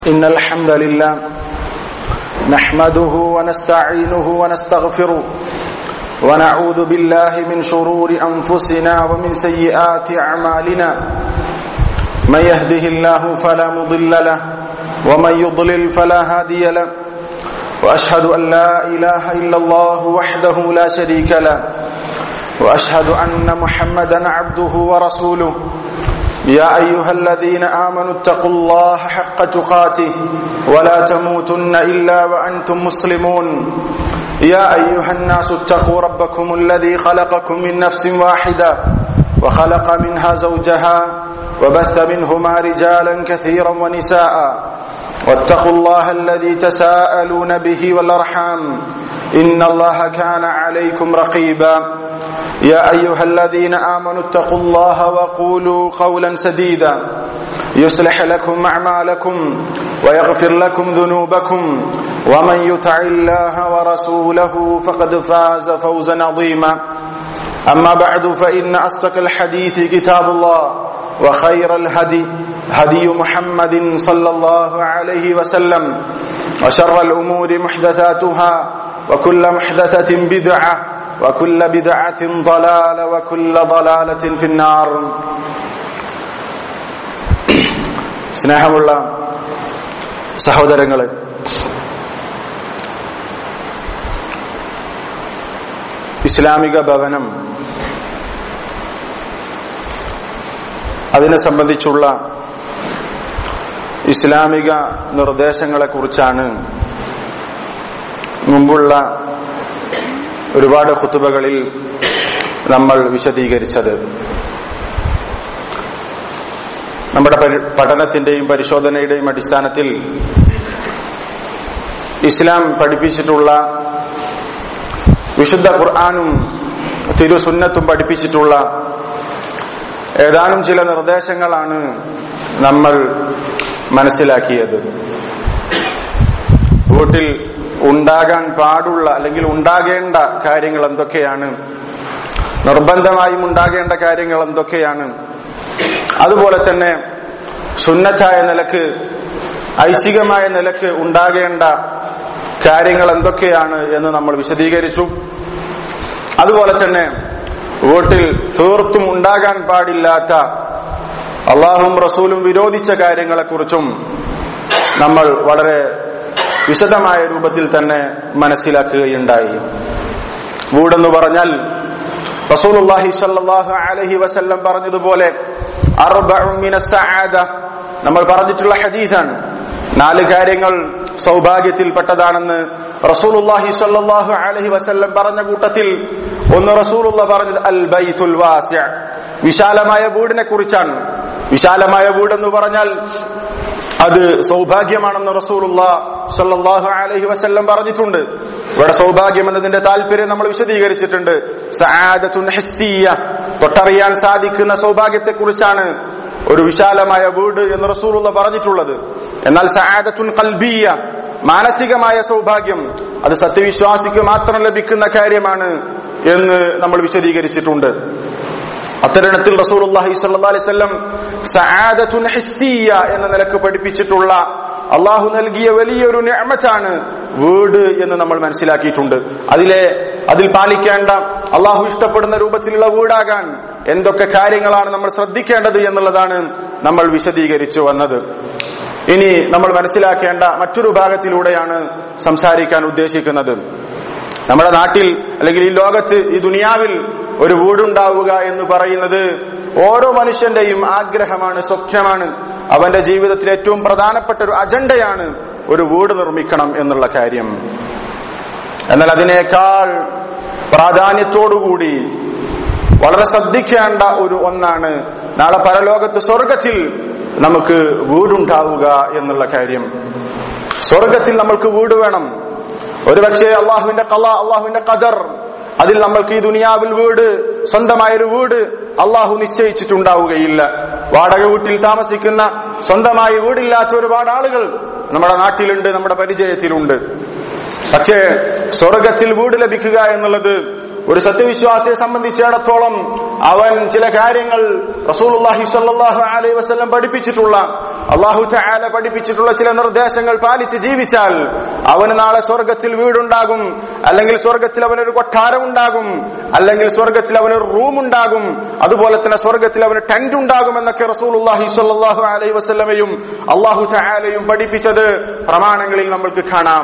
إن الحمد لله نحمده ونستعينه ونستغفره ونعوذ بالله من شرور أنفسنا ومن سيئات أعمالنا من يهده الله فلا مضل له ومن يضلل فلا هادي له وأشهد أن لا إله إلا الله وحده لا شريك له وأشهد أن محمدا عبده ورسوله يا أيها الذين آمنوا اتقوا الله حق تقاته ولا تموتن إلا وأنتم مسلمون يا أيها الناس اتقوا ربكم الذي خلقكم من نفس واحدة وخلق منها زوجها وبث منهما رجالا كثيرا ونساء واتقوا الله الذي تساءلون به والأرحام إن الله كان عليكم رقيبا يا أيها الذين آمنوا اتقوا الله وقولوا قولا سديدا يصلح لكم أعمالكم ويغفر لكم ذنوبكم ومن يطع الله ورسوله فقد فاز فوزا عظيما أما بعد فإن أصدق الحديث كتاب الله وخير الهدي هدي محمد صلى الله عليه وسلم وشر الأمور محدثاتها وكل محدثة بدعة وكل بدعة ضلالة وكل ضلالة في النار സ്നേഹമുള്ള സഹോദരങ്ങളെ ഇസ്ലാമിക ഭവനം അതിനെ സംബന്ധിച്ചുള്ള ഇസ്ലാമിക നിർദ്ദേശങ്ങളെ കുറിച്ചാണ് മുമ്പുള്ള ഒരുപാട് ഖുത്തുബകളിൽ നമ്മൾ വിശദീകരിച്ചത് നമ്മുടെ പഠനത്തിന്റെയും പരിശോധനയുടെയും അടിസ്ഥാനത്തിൽ ഇസ്ലാം പഠിപ്പിച്ചിട്ടുള്ള വിശുദ്ധ ഖുർആാനും തിരുസുന്നത്തും പഠിപ്പിച്ചിട്ടുള്ള ഏതാനും ചില നിർദ്ദേശങ്ങളാണ് നമ്മൾ മനസ്സിലാക്കിയത് വീട്ടിൽ ഉണ്ടാകാൻ പാടുള്ള അല്ലെങ്കിൽ ഉണ്ടാകേണ്ട കാര്യങ്ങൾ എന്തൊക്കെയാണ് നിർബന്ധമായും ഉണ്ടാകേണ്ട കാര്യങ്ങൾ എന്തൊക്കെയാണ് അതുപോലെ തന്നെ സുന്നത്തായ നിലക്ക് ഐച്ഛികമായ നിലക്ക് ഉണ്ടാകേണ്ട കാര്യങ്ങൾ എന്തൊക്കെയാണ് എന്ന് നമ്മൾ വിശദീകരിച്ചു അതുപോലെ തന്നെ വീട്ടിൽ തീർത്തും ഉണ്ടാകാൻ പാടില്ലാത്ത അള്ളാഹും റസൂലും വിരോധിച്ച കാര്യങ്ങളെക്കുറിച്ചും നമ്മൾ വളരെ വിശദമായ രൂപത്തിൽ തന്നെ മനസ്സിലാക്കുകയുണ്ടായി വീടെന്ന് പറഞ്ഞാൽ റസൂലുള്ളാഹി സ്വല്ലല്ലാഹു അലൈഹി വസല്ലം പറഞ്ഞതുപോലെ നമ്മൾ പറഞ്ഞിട്ടുള്ള ഹദീസാണ് നാല് കാര്യങ്ങൾ സൗഭാഗ്യത്തിൽപ്പെട്ടതാണെന്ന് റസൂലുള്ളാഹി സ്വല്ലല്ലാഹു അലൈഹി വസല്ലം പറഞ്ഞ കൂട്ടത്തിൽ ഒന്ന് റസൂലുള്ള പറഞ്ഞത് അൽ ബൈത്തുൽ വാസിഅ വിശാലമായ വീടിനെ കുറിച്ചാണ് വിശാലമായ വീടെന്ന് പറഞ്ഞാൽ അത് സൗഭാഗ്യമാണെന്ന് റസൂലുള്ള സല്ലല്ലാഹു അലൈഹി വസല്ലം പറഞ്ഞിട്ടുണ്ട് ഇവിടെ സൗഭാഗ്യം എന്നതിന്റെ താല്പര്യം നമ്മൾ വിശദീകരിച്ചിട്ടുണ്ട് സആദത്തുൻ ഹിസ്സിയ തൊട്ടറിയാൻ സാധിക്കുന്ന സൗഭാഗ്യത്തെ കുറിച്ചാണ് ഒരു വിശാലമായ വീട് എന്ന് റസൂലുള്ള പറഞ്ഞിട്ടുള്ളത് എന്നാൽ സആദത്തുൻ കൽബിയ മാനസികമായ സൗഭാഗ്യം അത് സത്യവിശ്വാസിക്ക് മാത്രം ലഭിക്കുന്ന കാര്യമാണ് എന്ന് നമ്മൾ വിശദീകരിച്ചിട്ടുണ്ട് അത്തരണത്തിൽ റസൂലുള്ളാഹി സ്വല്ലല്ലാഹി അലൈഹി വസല്ലം സആദത്തുൻ ഹിസ്സിയ എന്ന നിലക്ക് പഠിപ്പിച്ചിട്ടുള്ള അള്ളാഹു നൽകിയ വലിയൊരു നിഅമത്താണ് വീട് എന്ന് നമ്മൾ മനസ്സിലാക്കിയിട്ടുണ്ട് അതിലെ അതിൽ പാലിക്കേണ്ട അള്ളാഹു ഇഷ്ടപ്പെടുന്ന രൂപത്തിലുള്ള വീടാകാൻ എന്തൊക്കെ കാര്യങ്ങളാണ് നമ്മൾ ശ്രദ്ധിക്കേണ്ടത് എന്നുള്ളതാണ് നമ്മൾ വിശദീകരിച്ചു വന്നത് ഇനി നമ്മൾ മനസ്സിലാക്കേണ്ട മറ്റൊരു ഭാഗത്തിലൂടെയാണ് സംസാരിക്കാൻ ഉദ്ദേശിക്കുന്നത് നമ്മുടെ നാട്ടിൽ അല്ലെങ്കിൽ ഈ ലോകത്ത് ഈ ദുനിയാവിൽ ഒരു വീടുണ്ടാവുക എന്ന് പറയുന്നത് ഓരോ മനുഷ്യന്റെയും ആഗ്രഹമാണ് സ്വപ്നമാണ് അവന്റെ ജീവിതത്തിൽ ഏറ്റവും പ്രധാനപ്പെട്ട ഒരു അജണ്ടയാണ് ഒരു വീട് നിർമ്മിക്കണം എന്നുള്ള കാര്യം എന്നാൽ അതിനേക്കാൾ പ്രാധാന്യത്തോടുകൂടി വളരെ ശ്രദ്ധിക്കേണ്ട ഒരു ഒന്നാണ് നാളെ പരലോകത്ത് സ്വർഗത്തിൽ നമുക്ക് വീടുണ്ടാവുക എന്നുള്ള കാര്യം സ്വർഗത്തിൽ നമ്മൾക്ക് വീട് വേണം ഒരുപക്ഷെ അള്ളാഹുവിന്റെ കല അള്ളാഹുവിന്റെ കദർ അതിൽ നമ്മൾക്ക് ഈ ദുനിയാവിൽ വീട് സ്വന്തമായൊരു വീട് അള്ളാഹു നിശ്ചയിച്ചിട്ടുണ്ടാവുകയില്ല വാടക വീട്ടിൽ താമസിക്കുന്ന സ്വന്തമായി വീടില്ലാത്ത ഒരുപാട് ആളുകൾ നമ്മുടെ നാട്ടിലുണ്ട് നമ്മുടെ പരിചയത്തിലുണ്ട് പക്ഷേ സ്വർഗത്തിൽ വീട് ലഭിക്കുക എന്നുള്ളത് ഒരു സത്യവിശ്വാസിയെ സംബന്ധിച്ചിടത്തോളം അവൻ ചില കാര്യങ്ങൾ റസൂലുള്ളാഹി സ്വല്ലല്ലാഹു അലൈഹി വസല്ലം പഠിപ്പിച്ചിട്ടുള്ള അള്ളാഹു തആല പഠിപ്പിച്ചിട്ടുള്ള ചില നിർദ്ദേശങ്ങൾ പാലിച്ച് ജീവിച്ചാൽ അവന് നാളെ സ്വർഗത്തിൽ വീടുണ്ടാകും അല്ലെങ്കിൽ സ്വർഗത്തിൽ അവനൊരു കൊട്ടാരം ഉണ്ടാകും അല്ലെങ്കിൽ സ്വർഗത്തിൽ അവനൊരു റൂം ഉണ്ടാകും അതുപോലെ തന്നെ സ്വർഗത്തിൽ അവന് ടെന്റ് ഉണ്ടാകും എന്നൊക്കെ റസൂലുള്ളാഹി സ്വല്ലല്ലാഹു അലൈഹി വസല്ലമയും അള്ളാഹു തആലയും പഠിപ്പിച്ചത് പ്രമാണങ്ങളിൽ നമ്മൾക്ക് കാണാം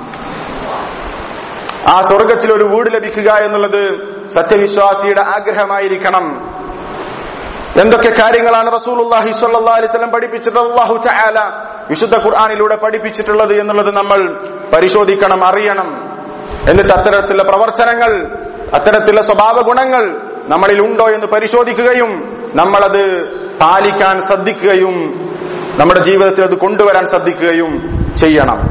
ആ സ്വർഗത്തിൽ ഒരു വീട് ലഭിക്കുക എന്നുള്ളത് സത്യവിശ്വാസിയുടെ ആഗ്രഹമായിരിക്കണം എന്തൊക്കെ കാര്യങ്ങളാണ് റസൂലുള്ളാഹി സ്വല്ലല്ലാഹു അലൈഹി വസല്ലം പഠിപ്പിച്ചിട്ടുള്ളത് അല്ലാഹു തആല വിശുദ്ധ ഖുർആനിലൂടെ പഠിപ്പിച്ചിട്ടുള്ളത് എന്നുള്ളത് നമ്മൾ പരിശോധിക്കണം അറിയണം എന്നിട്ട് അത്തരത്തിലുള്ള പ്രവർത്തനങ്ങൾ അത്തരത്തിലുള്ള സ്വഭാവ ഗുണങ്ങൾ നമ്മളിൽ ഉണ്ടോ എന്ന് പരിശോധിക്കുകയും നമ്മളത് പാലിക്കാൻ ശ്രദ്ധിക്കുകയും നമ്മുടെ ജീവിതത്തിൽ അത് കൊണ്ടുവരാൻ ശ്രദ്ധിക്കുകയും ചെയ്യണം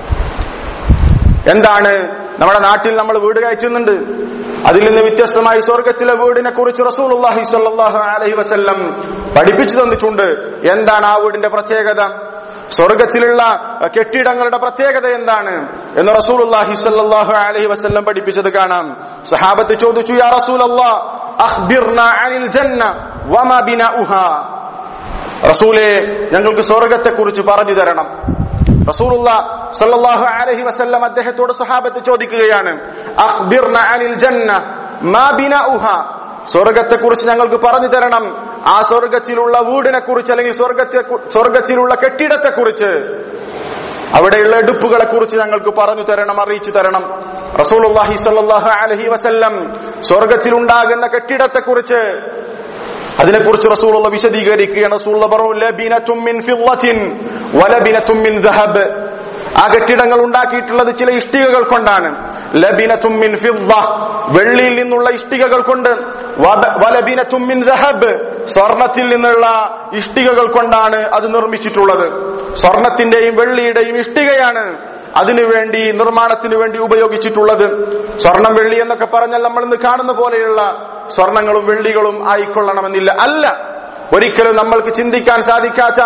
എന്താണ് നമ്മുടെ നാട്ടിൽ നമ്മൾ വീട് കയറ്റുന്നുണ്ട് അതിൽ നിന്ന് വ്യത്യസ്തമായി സ്വർഗത്തിലെ വീടിനെ കുറിച്ച് റസൂലുള്ളാഹി സ്വല്ലല്ലാഹു അലൈഹി വസല്ലം പഠിപ്പിച്ചു തന്നിട്ടുണ്ട് എന്താണ് ആ വീടിന്റെ പ്രത്യേകത സ്വർഗത്തിലുള്ള കെട്ടിടങ്ങളുടെ പ്രത്യേകത എന്താണ് എന്ന് റസൂലുള്ളാഹി സ്വല്ലല്ലാഹു അലൈഹി വസല്ലം പഠിപ്പിച്ചത് കാണാം സഹാബത്ത് ചോദിച്ചു യാ റസൂലല്ലാഹ് അഖ്ബിർനാ അനിൽ ജന്ന വമാ ബിനാഉഹാ റസൂലെ ഞങ്ങൾക്ക് സ്വർഗത്തെ കുറിച്ച് പറഞ്ഞു തരണം റസൂലുള്ള സല്ലല്ലാഹു അലൈഹി വസല്ലം അദ്ദേഹത്തോട് സ്വഹാബത്ത് ചോദിക്കുകയാണ് അഖ്ബിർന അനിൽ ജന്ന മാ ബിനാഉഹ സ്വർഗത്തെ കുറിച്ച് ഞങ്ങൾക്ക് പറഞ്ഞു തരണം ആ സ്വർഗത്തിലുള്ള വീടിനെ കുറിച്ച് അല്ലെങ്കിൽ സ്വർഗത്തെ സ്വർഗത്തിലുള്ള കെട്ടിടത്തെ കുറിച്ച് അവിടെയുള്ള എടുപ്പുകളെ കുറിച്ച് ഞങ്ങൾക്ക് പറഞ്ഞു തരണം അറിയിച്ചു തരണം റസൂലുള്ളാഹി സ്വല്ലല്ലാഹു അലൈഹി വസല്ലം സ്വർഗത്തിൽ ഉണ്ടാകുന്ന കെട്ടിടത്തെ കുറിച്ച് അതിനെക്കുറിച്ച് റസൂലുള്ള വിശദീകരിക്കുകയാണ് റസൂലുള്ള പറഞ്ഞു ലബിനത്തും മിൻ ഫിദ്ദത്തിൻ വലബിനത്തും മിൻ ദഹബ് ആ കെട്ടിടങ്ങൾ ഉണ്ടാക്കിയിട്ടുള്ളത് ചില ഇഷ്ടികകൾ കൊണ്ടാണ് ലബിനത്തും മിൻ ഫിദ്ദ വെള്ളിയിൽ നിന്നുള്ള ഇഷ്ടികകൾ കൊണ്ട് വലബിനത്തും മിൻ ദഹബ് സ്വർണത്തിൽ നിന്നുള്ള ഇഷ്ടികകൾ കൊണ്ടാണ് അത് നിർമ്മിച്ചിട്ടുള്ളത് സ്വർണത്തിന്റെയും വെള്ളിയുടെയും ഇഷ്ടികയാണ് അതിനുവേണ്ടി നിർമ്മാണത്തിന് വേണ്ടി ഉപയോഗിച്ചിട്ടുള്ളത് സ്വർണം വെള്ളി എന്നൊക്കെ പറഞ്ഞാൽ നമ്മൾ ഇന്ന് കാണുന്ന പോലെയുള്ള സ്വർണങ്ങളും വെള്ളികളും ആയിക്കൊള്ളണമെന്നില്ല അല്ല ഒരിക്കലും നമ്മൾക്ക് ചിന്തിക്കാൻ സാധിക്കാത്ത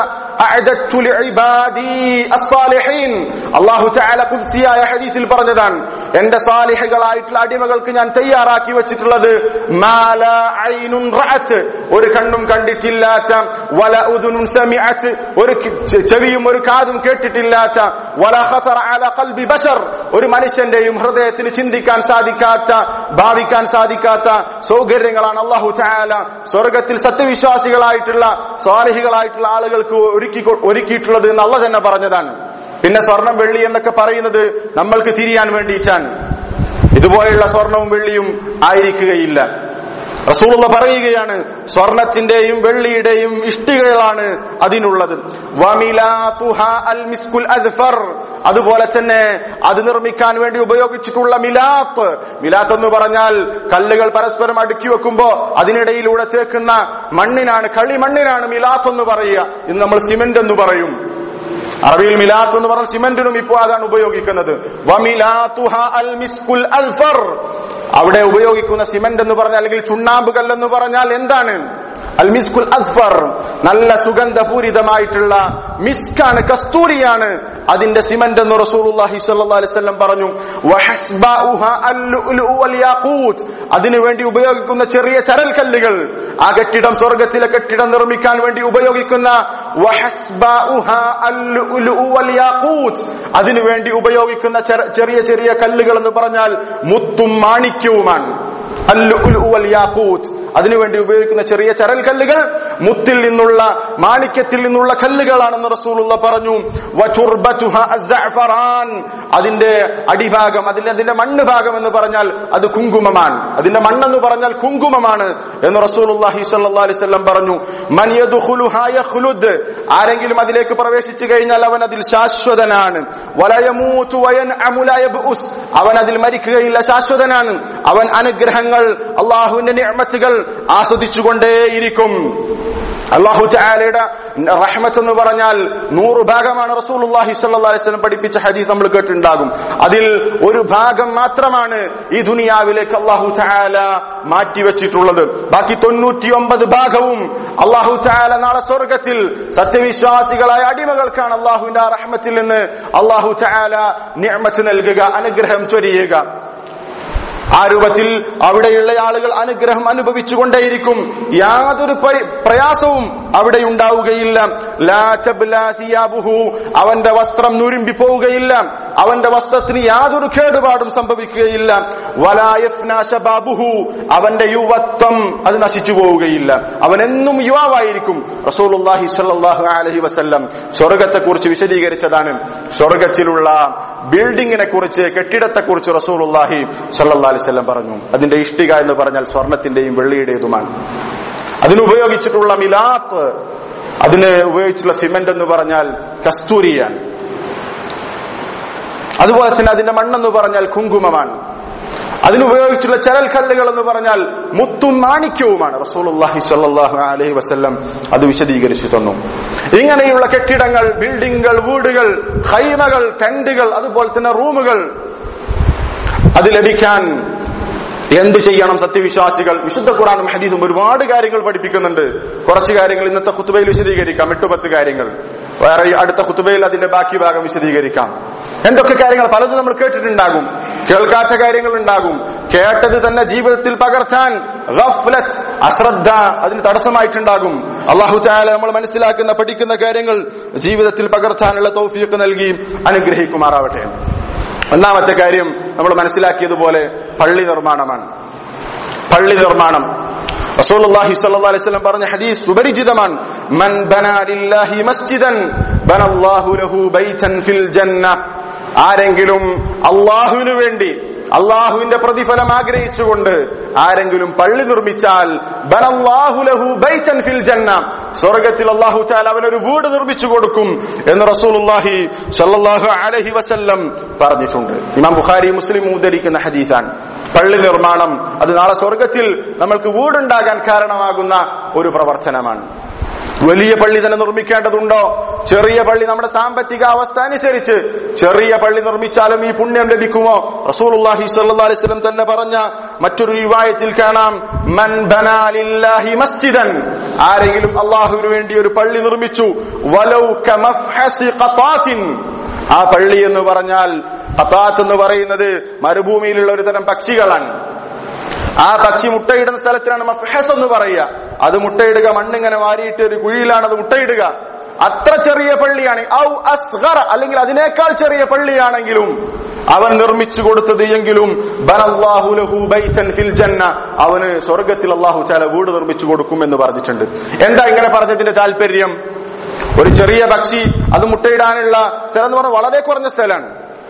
അള്ളാഹു ചാല കുദ്സിയായ ഹദീസിൽ പറഞ്ഞതാണ് എന്റെ സാലിഹകളായിട്ടുള്ള അടിമകൾക്ക് ഞാൻ തയ്യാറാക്കി വെച്ചിട്ടുള്ളത് ഒരു കണ്ണും കണ്ടിട്ടില്ലാത്ത വല ഉദുനും സമിഅത്ത് ഒരു ചെവിയും ഒരു കാതും കേട്ടിട്ടില്ലാത്ത വല ഖതറ അല ഖൽബി ബശർ ഒരു മനുഷ്യന്റെയും ഹൃദയത്തിന് ചിന്തിക്കാൻ സാധിക്കാത്ത ഭാവിക്കാൻ സാധിക്കാത്ത സൗകര്യങ്ങളാണ് അള്ളാഹു ചാല സ്വർഗത്തിൽ സത്യവിശ്വാസികളായിട്ടുള്ള സ്വാലിഹികളായിട്ടുള്ള ആളുകൾക്ക് ഒരുക്കി ഒരുക്കിയിട്ടുള്ളത് എന്ന് അള്ള തന്നെ പറഞ്ഞതാണ് പിന്നെ സ്വർണം വെള്ളി എന്നൊക്കെ പറയുന്നത് നമ്മൾക്ക് തിരിയാൻ വേണ്ടിയിട്ടാണ് ഇതുപോലെയുള്ള സ്വർണവും വെള്ളിയും ആയിരിക്കുകയില്ല റസൂലുള്ള പറയുകയാണ് സ്വർണത്തിന്റെയും വെള്ളിയുടെയും ഇഷ്ടികകളാണ് അതിനുള്ളത് അതുപോലെ തന്നെ അത് നിർമ്മിക്കാൻ വേണ്ടി ഉപയോഗിച്ചിട്ടുള്ള മിലാത്ത് മിലാത്ത് എന്ന് പറഞ്ഞാൽ കല്ലുകൾ പരസ്പരം അടുക്കി വെക്കുമ്പോ അതിനിടയിലൂടെ തേക്കുന്ന മണ്ണിനാണ് കളിമണ്ണിനാണ് മിലാത്ത് എന്ന് പറയുക ഇന്ന് നമ്മൾ സിമെന്റ് എന്ന് പറയും അറബിയിൽ മിലാത്ത് എന്ന് പറഞ്ഞ സിമന്റിനും ഇപ്പോൾ അതാണ് ഉപയോഗിക്കുന്നത് അവിടെ ഉപയോഗിക്കുന്ന സിമന്റ് എന്ന് പറഞ്ഞാൽ അല്ലെങ്കിൽ ചുണ്ണാമ്പ് കല്ലെന്ന് പറഞ്ഞാൽ എന്താണ് അൽമിസ്കുൽ അസ്ഫർ നല്ല സുഗന്ധപൂരിതമായിട്ടുള്ള മിസ്കാണ് കസ്തൂരിയാണ് അതിന്റെ സിമന്റ് എന്ന് റസൂലുള്ളാഹി സ്വല്ലല്ലാഹി അലൈഹി വസല്ലം പറഞ്ഞു അതിനുവേണ്ടി ഉപയോഗിക്കുന്ന ചെറിയ ചരൽ കല്ലുകൾ ആ കെട്ടിടം സ്വർഗത്തിലെ കെട്ടിടം നിർമ്മിക്കാൻ വേണ്ടി ഉപയോഗിക്കുന്ന അതിനുവേണ്ടി ഉപയോഗിക്കുന്ന ചെറിയ ചെറിയ കല്ലുകൾ എന്ന് പറഞ്ഞാൽ മുത്തും മാണിക്യവുമാണ് അതിനുവേണ്ടി ഉപയോഗിക്കുന്ന ചെറിയ ചരൽ കല്ലുകൾ മുത്തിൽ നിന്നുള്ള മാണിക്യത്തിൽ നിന്നുള്ള കല്ലുകളാണെന്ന് റസൂലുള്ള പറഞ്ഞു അതിന്റെ അടിഭാഗം അതിന്റെ അതിന്റെ മണ്ണ് ഭാഗം എന്ന് പറഞ്ഞാൽ അത് കുങ്കുമമാണ് അതിന്റെ മണ്ണെന്ന് പറഞ്ഞാൽ കുങ്കുമമാണ് എന്ന് റസൂലുള്ളാഹി സ്വല്ലല്ലാഹി അലൈഹി വസല്ലം പറഞ്ഞു മൻ യദ്ഖുലുഹാ യഖ്ലുദ് ആരെങ്കിലും അതിലേക്ക് പ്രവേശിച്ചു കഴിഞ്ഞാൽ അവൻ അതിൽ ശാശ്വതനാണ് വലയമൂതു വയൻഅമു ലാ യബ്ഉസ് അവൻ അതിൽ മരിക്കുകയില്ല ശാശ്വതനാണ് അവൻ അനുഗ്രഹങ്ങൾ അള്ളാഹുവിന്റെ നിഅമത്തുകൾ ആസ്വദിച്ചുകൊണ്ടേയിരിക്കും അള്ളാഹു ചായാലയുടെ റഹ്മത്ത് എന്ന് പറഞ്ഞാൽ നൂറ് ഭാഗമാണ് റസൂലുള്ളാഹി സ്വല്ലല്ലാഹി അലൈഹി വസല്ലം പഠിപ്പിച്ച ഹദീസ് നമ്മൾ കേട്ടിട്ടുണ്ടാകും അതിൽ ഒരു ഭാഗം മാത്രമാണ് ഈ ദുനിയാവിലേക്ക് അള്ളാഹു ചായാല മാറ്റിവെച്ചിട്ടുള്ളത് ബാക്കി തൊണ്ണൂറ്റിയൊമ്പത് ഭാഗവും അള്ളാഹു ചായാല നാളെ സ്വർഗത്തിൽ സത്യവിശ്വാസികളായ അടിമകൾക്കാണ് അള്ളാഹുവിന്റെ ആ റഹ്മത്തിൽ നിന്ന് അള്ളാഹു ചായാല നിഅമത്ത് നൽകുക അനുഗ്രഹം ചൊരിയുക ആ രൂപത്തിൽ അവിടെയുള്ള ആളുകൾ അനുഗ്രഹം അനുഭവിച്ചുകൊണ്ടേയിരിക്കും യാതൊരു പരി- പ്രയാസവും അവിടെ ഉണ്ടാവുകയില്ല ലാ തബ്ലാ സിയാബുഹു. അവന്റെ വസ്ത്രം നുരുമ്പി പോവുകയില്ല അവന്റെ വസ്ത്രത്തിന് യാതൊരു കേടുപാടും സംഭവിക്കുകയില്ല വലാ യഫ്നാ ശബാബുഹു. അവന്റെ യുവത്വം അത് നശിച്ചു പോവുകയില്ല അവൻ എന്നും യുവാവായിരിക്കും റസൂലുള്ളാഹി സ്വല്ലല്ലാഹു അലൈഹി വസല്ലം സ്വർഗത്തെ കുറിച്ച് വിശദീകരിച്ചതാണ് സ്വർഗത്തിലുള്ള ബിൽഡിങ്ങിനെ കുറിച്ച് കെട്ടിടത്തെ കുറിച്ച് റസൂലുള്ളാഹി സ്വല്ലല്ലാഹു അലൈഹി വസല്ലം പറഞ്ഞു അതിന്റെ ഇഷ്ടിക എന്ന് പറഞ്ഞാൽ സ്വർണത്തിന്റെയും വെള്ളിയുടേതുമാണ് അതിനുപയോഗിച്ചിട്ടുള്ള മിലാത്ത് അതിന് ഉപയോഗിച്ചിട്ടുള്ള സിമന്റ് എന്ന് പറഞ്ഞാൽ കസ്തൂരിയാണ് അതുപോലെ തന്നെ അതിന്റെ മണ്ണെന്ന് പറഞ്ഞാൽ കുങ്കുമമാണ് അതിനുപയോഗിച്ചുള്ള ചരൽ കല്ലുകൾ എന്ന് പറഞ്ഞാൽ മുത്തും മാണിക്യവുമാണ് റസൂലുള്ളാഹി സ്വല്ലല്ലാഹു അലൈഹി വസല്ലം അത് വിശദീകരിച്ചു തന്നു ഇങ്ങനെയുള്ള കെട്ടിടങ്ങൾ ബിൽഡിങ്ങുകൾ വീടുകൾ ഹൈമകൾ ടെന്റുകൾ അതുപോലെ തന്നെ റൂമുകൾ അത് ലഭിക്കാൻ എന്ത് ചെയ്യണം സത്യവിശ്വാസികൾ വിശുദ്ധ ഖുറാനും ഹദീസും ഒരുപാട് കാര്യങ്ങൾ പഠിപ്പിക്കുന്നുണ്ട് കുറച്ച് കാര്യങ്ങൾ ഇന്നത്തെ ഖുത്തുബയിൽ വിശദീകരിക്കാം എട്ട് പത്ത് കാര്യങ്ങൾ വേറെ ഈ അടുത്ത ഖുത്തുബയിൽ അതിന്റെ ബാക്കി ഭാഗം വിശദീകരിക്കാം എന്തൊക്കെ കാര്യങ്ങൾ പലതും നമ്മൾ കേട്ടിട്ടുണ്ടാകും കേൾക്കാത്ത കാര്യങ്ങൾ ഉണ്ടാകും കേട്ടത് തന്നെ ജീവിതത്തിൽ പകർത്താൻ ഗഫ്ലത്ത് അശ്രദ്ധ അതിന് തടസ്സമായിട്ടുണ്ടാകും അള്ളാഹു ചായാല നമ്മൾ മനസ്സിലാക്കുന്ന പഠിക്കുന്ന കാര്യങ്ങൾ ജീവിതത്തിൽ പകർത്താനുള്ള തൗഫീഖ് നൽകി അനുഗ്രഹിക്കുമാറാവട്ടെ ഒന്നാമത്തെ കാര്യം നമ്മൾ മനസ്സിലാക്കിയതുപോലെ പള്ളി നിർമ്മാണമാണ് പള്ളി നിർമ്മാണം റസൂലുള്ളാഹി സ്വല്ലല്ലാഹു അലൈഹി വസല്ലം പറഞ്ഞ ഹദീസ് സുപരിചിതമാണ് മൻ ബനാ ലില്ലാഹി മസ്ജിദൻ ബനല്ലാഹു ലഹു ബൈതൻ ഫിൽ ജന്ന ആരെങ്കിലും അള്ളാഹുവിനു വേണ്ടി അള്ളാഹുവിന്റെ പ്രതിഫലം ആഗ്രഹിച്ചുകൊണ്ട് ആരെങ്കിലും പള്ളി നിർമ്മിച്ചാൽ ബനല്ലാഹു ലഹു ബൈതൻ ഫിൽ ജന്ന സ്വർഗത്തിൽ അള്ളാഹു ചാൽ അവനൊരു വീട് നിർമ്മിച്ചു കൊടുക്കും എന്ന് റസൂലുള്ളാഹി സ്വല്ലല്ലാഹു അലൈഹി വസല്ലം പറഞ്ഞിട്ടുണ്ട് ഇമാം ബുഖാരി മുസ്ലിം ഉദ്ധരിക്കുന്ന ഹദീസാണ് പള്ളി നിർമ്മാണം അത് നാളെ സ്വർഗത്തിൽ നമ്മൾക്ക് വീടുണ്ടാകാൻ കാരണമാകുന്ന ഒരു പ്രവർത്തനമാണ് വലിയ പള്ളി തന്നെ നിർമ്മിക്കേണ്ടതുണ്ടോ ചെറിയ പള്ളി നമ്മുടെ സാമ്പത്തിക അവസ്ഥ അനുസരിച്ച് ചെറിയ പള്ളി നിർമ്മിച്ചാലും ഈ പുണ്യം ലഭിക്കുമോ റസൂലുള്ളാഹി സ്വല്ലല്ലാഹു അലൈഹി വസല്ലം തന്നെ പറഞ്ഞ മറ്റൊരു റിവായത്തിൽ കാണാം മൻ ബനാ ലില്ലാഹി മസ്ജിദൻ ആരെങ്കിലും അള്ളാഹുവിന് വേണ്ടി ഒരു പള്ളി നിർമ്മിച്ചു വലൗ കമഫ്ഹസി ഖതാത്തിൻ ആ പള്ളി എന്ന് പറഞ്ഞാൽ ഖതാത്ത് എന്ന് പറയുന്നത് മരുഭൂമിയിലുള്ള ഒരു തരം പക്ഷികളാണ് ആ പക്ഷി മുട്ടയിടുന്ന സ്ഥലത്തിനാണ് മഫ്ഹസ് എന്ന് പറയുക അത് മുട്ടയിടുക മണ്ണിങ്ങനെ വാരിയിട്ട് ഒരു കുഴിയിലാണ് അത് മുട്ടയിടുക അത്ര ചെറിയ പള്ളിയാണ് ഔ അസ്ഗർ അല്ലെങ്കിൽ അതിനേക്കാൾ ചെറിയ പള്ളിയാണെങ്കിലും അവൻ നിർമ്മിച്ചു കൊടുത്തത് എങ്കിലും ബനല്ലാഹു ലഹു ബൈതൻ ഫിൽ ജന്ന അവന് സ്വർഗത്തിൽ അള്ളാഹു ചാല വീട് നിർമ്മിച്ചു കൊടുക്കും എന്ന് പറഞ്ഞിട്ടുണ്ട് എന്താ ഇങ്ങനെ പറഞ്ഞതിന്റെ താല്പര്യം ഒരു ചെറിയ പക്ഷി അത് മുട്ടയിടാനുള്ള സ്ഥലം എന്ന് പറഞ്ഞാൽ വളരെ കുറഞ്ഞ സ്ഥലമാണ്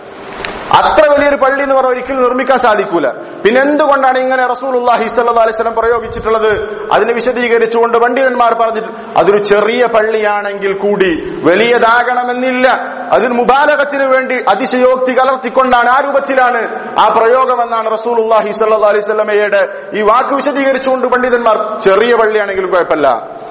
അത്ര വലിയൊരു പള്ളി എന്ന് പറഞ്ഞാൽ ഒരിക്കലും നിർമ്മിക്കാൻ സാധിക്കൂല പിന്നെ എന്തുകൊണ്ടാണ് ഇങ്ങനെ റസൂലുള്ളാഹി സ്വല്ലല്ലാഹു അലൈഹി വസല്ലം പ്രയോഗിച്ചിട്ടുള്ളത് അതിനെ വിശദീകരിച്ചുകൊണ്ട് പണ്ഡിതന്മാർ പറഞ്ഞിട്ട് അതൊരു ചെറിയ പള്ളിയാണെങ്കിൽ കൂടി വലിയതാകണമെന്നില്ല അതിന് മുബാലകത്തിന് വേണ്ടി അതിശയോക്തി കലർത്തിക്കൊണ്ടാണ് ആ രൂപത്തിലാണ് ആ പ്രയോഗം എന്നാണ് റസൂലുള്ളാഹി സ്വല്ലല്ലാഹു അലൈഹി വസല്ലമയുടെ ഈ വാക്ക് വിശദീകരിച്ചുകൊണ്ട് പണ്ഡിതന്മാർ ചെറിയ പള്ളിയാണെങ്കിലും കുഴപ്പമില്ല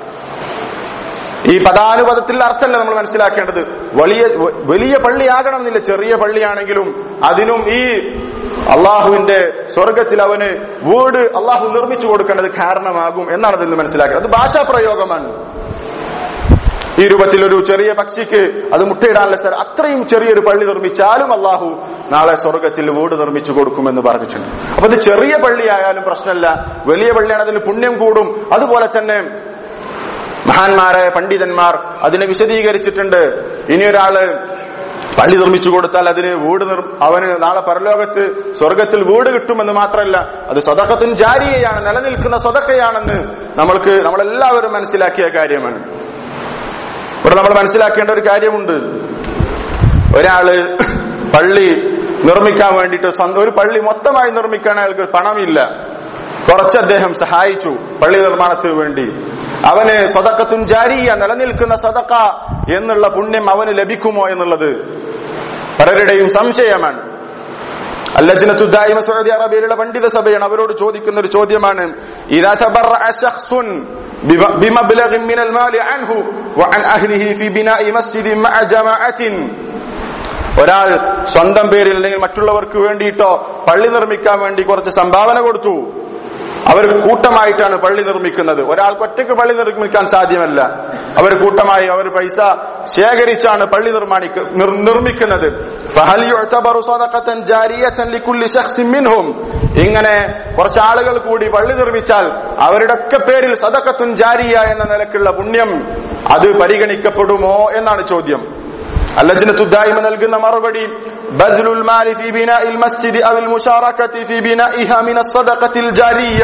ഈ പദാനുപദത്തിൽ അർത്ഥമല്ല നമ്മൾ മനസ്സിലാക്കേണ്ടത് വലിയ വലിയ പള്ളിയാകണമെന്നില്ല ചെറിയ പള്ളിയാണെങ്കിലും അതിനും ഈ അള്ളാഹുവിന്റെ സ്വർഗത്തിൽ അവന് വീട് അള്ളാഹു നിർമ്മിച്ചു കൊടുക്കേണ്ടത് കാരണമാകും എന്നാണ് അതിൽ നിന്ന് മനസ്സിലാക്കുന്നത് അത് ഭാഷാ പ്രയോഗമാണ് ഈ രൂപത്തിൽ ഒരു ചെറിയ പക്ഷിക്ക് അത് മുട്ടയിടാനുള്ള സ്ഥലം അത്രയും ചെറിയൊരു പള്ളി നിർമ്മിച്ചാലും അള്ളാഹു നാളെ സ്വർഗത്തിൽ വീട് നിർമ്മിച്ചു കൊടുക്കുമെന്ന് പറഞ്ഞിട്ടുണ്ട് അപ്പൊ ഇത് ചെറിയ പള്ളിയായാലും പ്രശ്നമല്ല വലിയ പള്ളിയാണ് അതിന് പുണ്യം കൂടും അതുപോലെ തന്നെ മഹാന്മാരായ പണ്ഡിതന്മാർ അതിനെ വിശദീകരിച്ചിട്ടുണ്ട് ഇനിയൊരാള് പള്ളി നിർമ്മിച്ചു കൊടുത്താൽ അതിന് വീട് നിർ അവന് നാളെ പരലോകത്ത് സ്വർഗത്തിൽ വീട് കിട്ടുമെന്ന് മാത്രമല്ല അത് സ്വതക്കത്തും ജാരിയയാണ് നിലനിൽക്കുന്ന സ്വതക്കയാണെന്ന് നമ്മൾക്ക് നമ്മളെല്ലാവരും മനസ്സിലാക്കിയ കാര്യമാണ് ഇവിടെ നമ്മൾ മനസ്സിലാക്കേണ്ട ഒരു കാര്യമുണ്ട് ഒരാള് പള്ളി നിർമ്മിക്കാൻ വേണ്ടിയിട്ട് സ്വന്തം ഒരു പള്ളി മൊത്തമായി നിർമ്മിക്കാൻ അയാൾക്ക് പണമില്ല കുറച്ച് അദ്ദേഹം സഹായിച്ചു പള്ളി നിർമ്മാണത്തിന് വേണ്ടി അവന് സ്വതക്കത്തും ജാരിയ നിലനിൽക്കുന്ന സ്വതക്ക എന്നുള്ള പുണ്യം അവന് ലഭിക്കുമോ എന്നുള്ളത് പലരുടെയും സംശയമാണ് അല്ലജനത്തു ദായിമ സൗദി അറേബ്യയിലുള്ള പണ്ഡിത സഭയാണ് അവരോട് ചോദിക്കുന്ന ഒരു ചോദ്യമാണ് ഇദാ തബറഅ ശഖ്സുൻ بمبلغ من المال عنه وعن أهله في بناء مسجد مع جماعة ഒരാൾ സ്വന്തം പേരിൽ അല്ലെങ്കിൽ മറ്റുള്ളവർക്ക് വേണ്ടിയിട്ടോ പള്ളി നിർമ്മിക്കാൻ വേണ്ടി കുറച്ച് സംഭാവന കൊടുത്തു അവർ കൂട്ടമായിട്ടാണ് പള്ളി നിർമ്മിക്കുന്നത് ഒരാൾക്ക് ഒറ്റയ്ക്ക് പള്ളി നിർമ്മിക്കാൻ സാധ്യമല്ല അവർ കൂട്ടമായി അവർ പൈസ ശേഖരിച്ചാണ് പള്ളി നിർമ്മാണിക്ക നിർ- നിർമ്മിക്കുന്നത് ഫഹൽ യുഅ്തബറു സദഖത്തൻ ജാരിയത്തൻ ലികുല്ലി ശഖ്സിൻ മിൻഹും ഇങ്ങനെ കുറച്ച് ആളുകൾ കൂടി പള്ളി നിർമ്മിച്ചാൽ അവരുടെ ഒക്കെ പേരിൽ സദഖത്തുൻ ജാരിയ എന്ന നിലക്കുള്ള പുണ്യം അത് പരിഗണിക്കപ്പെടുമോ എന്നാണ് ചോദ്യം അല്ലജിനത്തു ദായിമ നൽകുന്ന മറുപടി ബദ്ലുൽ മാലി ഫി ബിനാഇൽ മസ്ജിദ് അവൽ മുശാറകത്തി ഫി ബിനാഇഹ മിന സദഖത്തിൽ ജാരിയ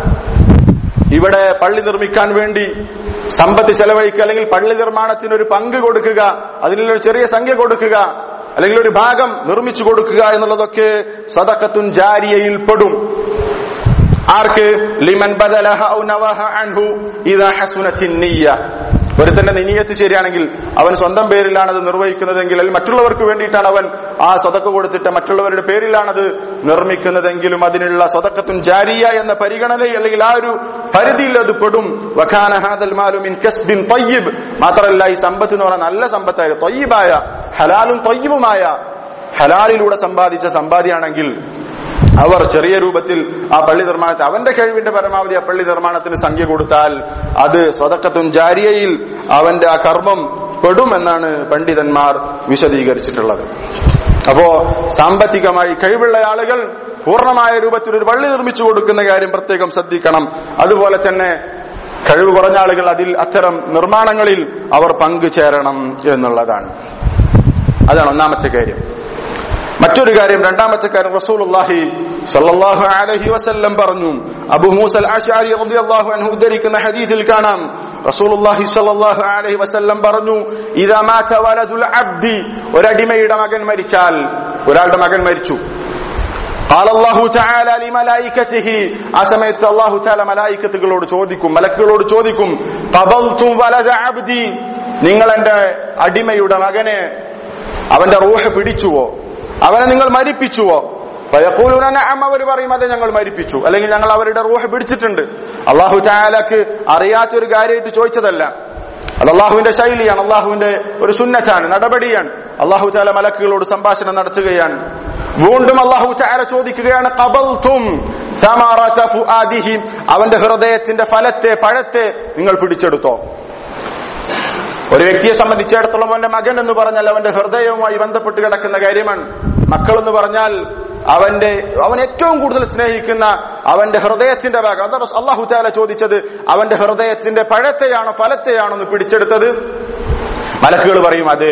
ഇവിടെ പള്ളി നിർമ്മിക്കാൻ വേണ്ടി സമ്പത്ത് ചെലവഴിക്കുക അല്ലെങ്കിൽ പള്ളി നിർമ്മാണത്തിന് ഒരു പങ്ക് കൊടുക്കുക അതിനൊരു ചെറിയ സംഖ്യ കൊടുക്കുക അല്ലെങ്കിൽ ഒരു ഭാഗം നിർമ്മിച്ചു കൊടുക്കുക എന്നുള്ളതൊക്കെ സദഖത്തുൻ ജാരിയയിൽ പെടും ആർക്ക് ലിമൻ ബദലഹ ഔ നവഹ അൻഹു ഇദാ ഹസുനത്തിൻ നിയ്യ ഒരുത്തന്റെ നിനിയത്ത് ശരിയാണെങ്കിൽ അവൻ സ്വന്തം പേരിലാണ് അത് നിർവഹിക്കുന്നതെങ്കിൽ അല്ലെങ്കിൽ മറ്റുള്ളവർക്ക് വേണ്ടിയിട്ടാണ് അവൻ ആ സ്വതക്ക കൊടുത്തിട്ട് മറ്റുള്ളവരുടെ പേരിലാണത് നിർമ്മിക്കുന്നതെങ്കിലും അതിനുള്ള സ്വതക്കത്തും ജാരിയ എന്ന പരിഗണന അല്ലെങ്കിൽ ആ ഒരു പരിധിയിൽ അത് പെടും വഖാന ഹാദൽ മാലു മിൻ കസ്ബിൻ ത്വയ്യിബ് മാത്രമല്ല ഈ സമ്പത്ത് എന്ന് പറഞ്ഞാൽ നല്ല സമ്പത്തായ ത്വയ്യിബായ ഹലാലും ത്വയ്യിബുമായ ഹലാലിലൂടെ സമ്പാദിച്ച സമ്പാദിയാണെങ്കിൽ അവർ ചെറിയ രൂപത്തിൽ ആ പള്ളി നിർമ്മാണത്തിൽ അവന്റെ കഴിവിന്റെ പരമാവധി ആ പള്ളി നിർമ്മാണത്തിന് സംഖ്യ കൊടുത്താൽ അത് സ്വതക്കത്തും ജാരിയയിൽ അവന്റെ ആ കർമ്മം പെടുമെന്നാണ് പണ്ഡിതന്മാർ വിശദീകരിച്ചിട്ടുള്ളത് അപ്പോ സാമ്പത്തികമായി കഴിവുള്ള ആളുകൾ പൂർണ്ണമായ രൂപത്തിൽ ഒരു പള്ളി നിർമ്മിച്ചു കൊടുക്കുന്ന കാര്യം പ്രത്യേകം ശ്രദ്ധിക്കണം അതുപോലെ തന്നെ കഴിവ് കുറഞ്ഞ ആളുകൾ അതിൽ അത്തരം നിർമ്മാണങ്ങളിൽ അവർ പങ്കുചേരണം എന്നുള്ളതാണ് അതാണ് ഒന്നാമത്തെ കാര്യം മറ്റൊരു കാര്യം രണ്ടാമത്തെ കാര്യം റസൂലുള്ളാഹി സ്വല്ലല്ലാഹു അലൈഹി വസല്ലം പറഞ്ഞു അബൂ മൂസൽ അശ്അരി റളിയല്ലാഹു അൻഹു ഉദ്ധരിക്കുന്ന ഹദീസിൽ കാണാം റസൂലുള്ളാഹി സ്വല്ലല്ലാഹു അലൈഹി വസല്ലം പറഞ്ഞു ഇദാ മാത വലദുൽ അബ്ദി ഒരടിമയുടെ മകൻ മരിച്ചാൽ ഒരാളുടെ മകൻ മരിച്ചു قال الله تعالى لملائكته ആ സമയത്ത് അല്ലാഹു തആല മലായിക്കത്തുകളോട് ചോദിക്കും മലക്കുകളോട് ചോദിക്കും ഖബൽതും വലദ അബ്ദി നിങ്ങൾ എന്റെ അടിമയുടെ മകനെ അവന്റെ റൂഹ് പിടിച്ചുവോ അവനെ നിങ്ങൾ മരിപ്പിച്ചുവോ ഫയഖൂലുന നഅം അവർ പറയും അതെ ഞങ്ങൾ മരിപ്പിച്ചു അല്ലെങ്കിൽ ഞങ്ങൾ അവരുടെ റൂഹ് പിടിച്ചിട്ടുണ്ട് അള്ളാഹു ചായാലക്ക് അറിയാത്തൊരു കാര്യമായിട്ട് ചോദിച്ചതല്ല അത് അള്ളാഹുവിന്റെ ശൈലിയാണ് അള്ളാഹുവിന്റെ ഒരു സുന്നത്താണ് നടപടിയാണ് അള്ളാഹു ചാല മലക്കുകളോട് സംഭാഷണം നടത്തുകയാണ് വീണ്ടും അള്ളാഹു ചാല ചോദിക്കുകയാണ് ഖബൽതും സമാറത ഫുആദിഹിം അവന്റെ ഹൃദയത്തിന്റെ ഫലത്തെ പഴത്തെ നിങ്ങൾ പിടിച്ചെടുത്തോ ഒരു വ്യക്തിയെ സംബന്ധിച്ചിടത്തോളം അവന്റെ മകൻ എന്ന് പറഞ്ഞാൽ അവന്റെ ഹൃദയവുമായി ബന്ധപ്പെട്ട് കിടക്കുന്ന കാര്യമാണ് മക്കൾ എന്ന് പറഞ്ഞാൽ അവന്റെ അവൻ ഏറ്റവും കൂടുതൽ സ്നേഹിക്കുന്ന അവന്റെ ഹൃദയത്തിന്റെ ഭാഗം അതാണ് അള്ളാഹു ചാല ചോദിച്ചത് അവന്റെ ഹൃദയത്തിന്റെ പഴത്തെയാണോ ഫലത്തെയാണോ എന്ന് പിടിച്ചെടുത്തത് മലക്കുകൾ പറയും അതെ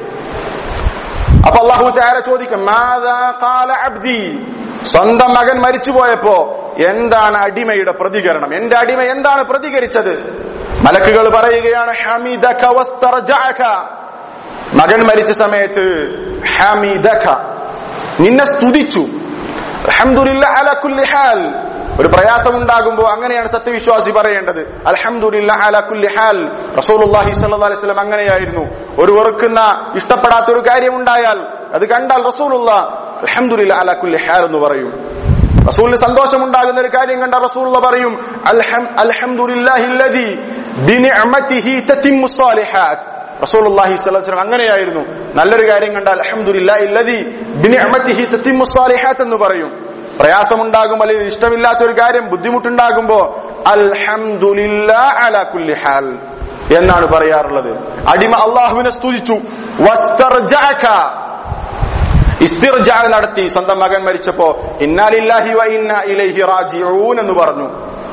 അപ്പൊ അള്ളാഹു ചാല ചോദിക്കും "മാതാ ഖാല അബ്ദി സ്വന്തം മകൻ മരിച്ചുപോയപ്പോ എന്താണ് അടിമയുടെ പ്രതികരണം എന്റെ അടിമ എന്താണ് പ്രതികരിച്ചത് മലക്കുകൾ പറയുകയാണ് ഹമീദക വസ്തർജഅക മകൻ മരിച്ച സമയത്ത് ഹമീദക നിന്നെ സ്തുതിച്ചു അൽഹംദുലില്ലാ അലാ കുല്ലി ഹാൽ ഒരു പ്രയാസം ഉണ്ടാകുമ്പോൾ അങ്ങനെയാണ് സത്യവിശ്വാസി പറയേണ്ടത് അൽഹംദുലില്ലാ അലാ കുല്ലി ഹാൽ റസൂലുള്ളാഹി സ്വല്ലല്ലാഹു അലൈഹി വസല്ലം അങ്ങനെയായിരുന്നു ഒരു വെറുക്കുന്ന ഇഷ്ടപ്പെടാത്ത ഒരു കാര്യം ഉണ്ടായാൽ അത് കണ്ടാൽ റസൂലുള്ള അൽഹംദുലില്ലാ അലാ കുല്ലി ഹാൽ എന്ന് പറയും റസൂലിന് സന്തോഷമുണ്ടാകുന്ന ഒരു കാര്യം കണ്ട റസൂലുള്ള പറയും അൽഹം അൽഹംദുലില്ലാഹില്ലദി ബിനിഅമതിഹി തതിമ്മു സ്വാലിഹാത്ത് റസൂലുള്ളാഹി സ്വല്ലല്ലാഹു അലൈഹി വസല്ലം അങ്ങനെയായിരുന്നു നല്ലൊരു കാര്യം കണ്ടാൽ അൽഹംദുലില്ലാഹില്ലദി ബിനിഅമതിഹി തതിമ്മു സ്വാലിഹാത്ത് എന്ന് പറയും പ്രയാസമുണ്ടാകുമ്പോൾ അല്ലെങ്കിൽ ഇഷ്ടമില്ലാത്ത ഒരു കാര്യം ബുദ്ധിമുട്ടുണ്ടാകുമ്പോ അൽഹംദുലില്ലാ അലാ കുല്ലി ഹാൽ എന്നാണ് പറയാറുള്ളത് അടിമ അള്ളാഹുവിനെ സ്തുതിച്ചു വസ്തർജഅക ഇസ്തിർജാ നടത്തി സ്വന്തം മകൻ മരിച്ചപ്പോ ഇന്നാലില്ലാഹി വ ഇന്ന ഇലൈഹി റാജിഊൻ എന്ന് പറഞ്ഞു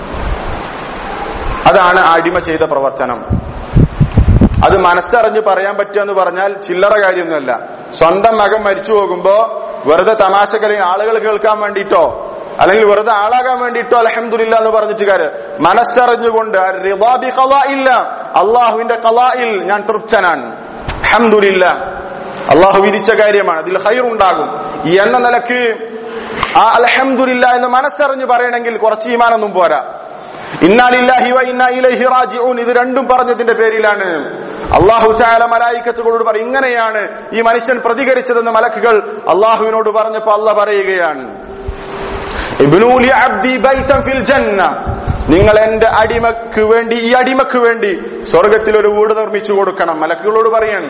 അതാണ് ആ അടിമ ചെയ്ത പ്രവർത്തനം അത് മനസ്സറിഞ്ഞ് പറയാൻ പറ്റുക എന്ന് പറഞ്ഞാൽ ചില്ലറ കാര്യമൊന്നുമല്ല സ്വന്തം മകൻ മരിച്ചു പോകുമ്പോ വെറുതെ തമാശകളിൽ ആളുകൾ കേൾക്കാൻ വേണ്ടിയിട്ടോ അല്ലെങ്കിൽ വെറുതെ ആളാകാൻ വേണ്ടിയിട്ടോ അലഹമില്ല എന്ന് പറഞ്ഞിട്ട് കാര്യം മനസ്സറിഞ്ഞുകൊണ്ട് റിദാ ബി ഖളാഇല്ല അള്ളാഹുവിന്റെ കലായിൽ ഞാൻ തൃപ്തനാണ് അഹമ്മദില്ല അള്ളാഹു വിധിച്ച കാര്യമാണ് അതിൽ ഹൈറുണ്ടാകും എന്ന നിലക്ക് ആ അലഹമില്ല എന്ന് മനസ്സറിഞ്ഞ് പറയണമെങ്കിൽ കുറച്ച് ഈമാനൊന്നും പോരാ ഇന്നാലില്ലാഹി വ ഇന്നാ ഇലൈഹി റാജിഊൻ ഇത് രണ്ടും പറഞ്ഞതിന്റെ പേരിലാണ് അള്ളാഹു ചായാല മലായിക്കത്തുകളോട് പറയും ഇങ്ങനെയാണ് ഈ മനുഷ്യൻ പ്രതികരിച്ചതെന്ന് മലക്കുകൾ അള്ളാഹുവിനോട് പറഞ്ഞപ്പോ അല്ല പറയുകയാണ് ഇബ്നൂലി അബ്ദി ബൈതൻ ഫിൽ ജന്ന നിങ്ങൾ എന്റെ അടിമക്ക് വേണ്ടി ഈ അടിമക്ക് വേണ്ടി സ്വർഗത്തിൽ ഒരു വീട് നിർമ്മിച്ചു കൊടുക്കണം മലക്കുകളോട് പറയാണ്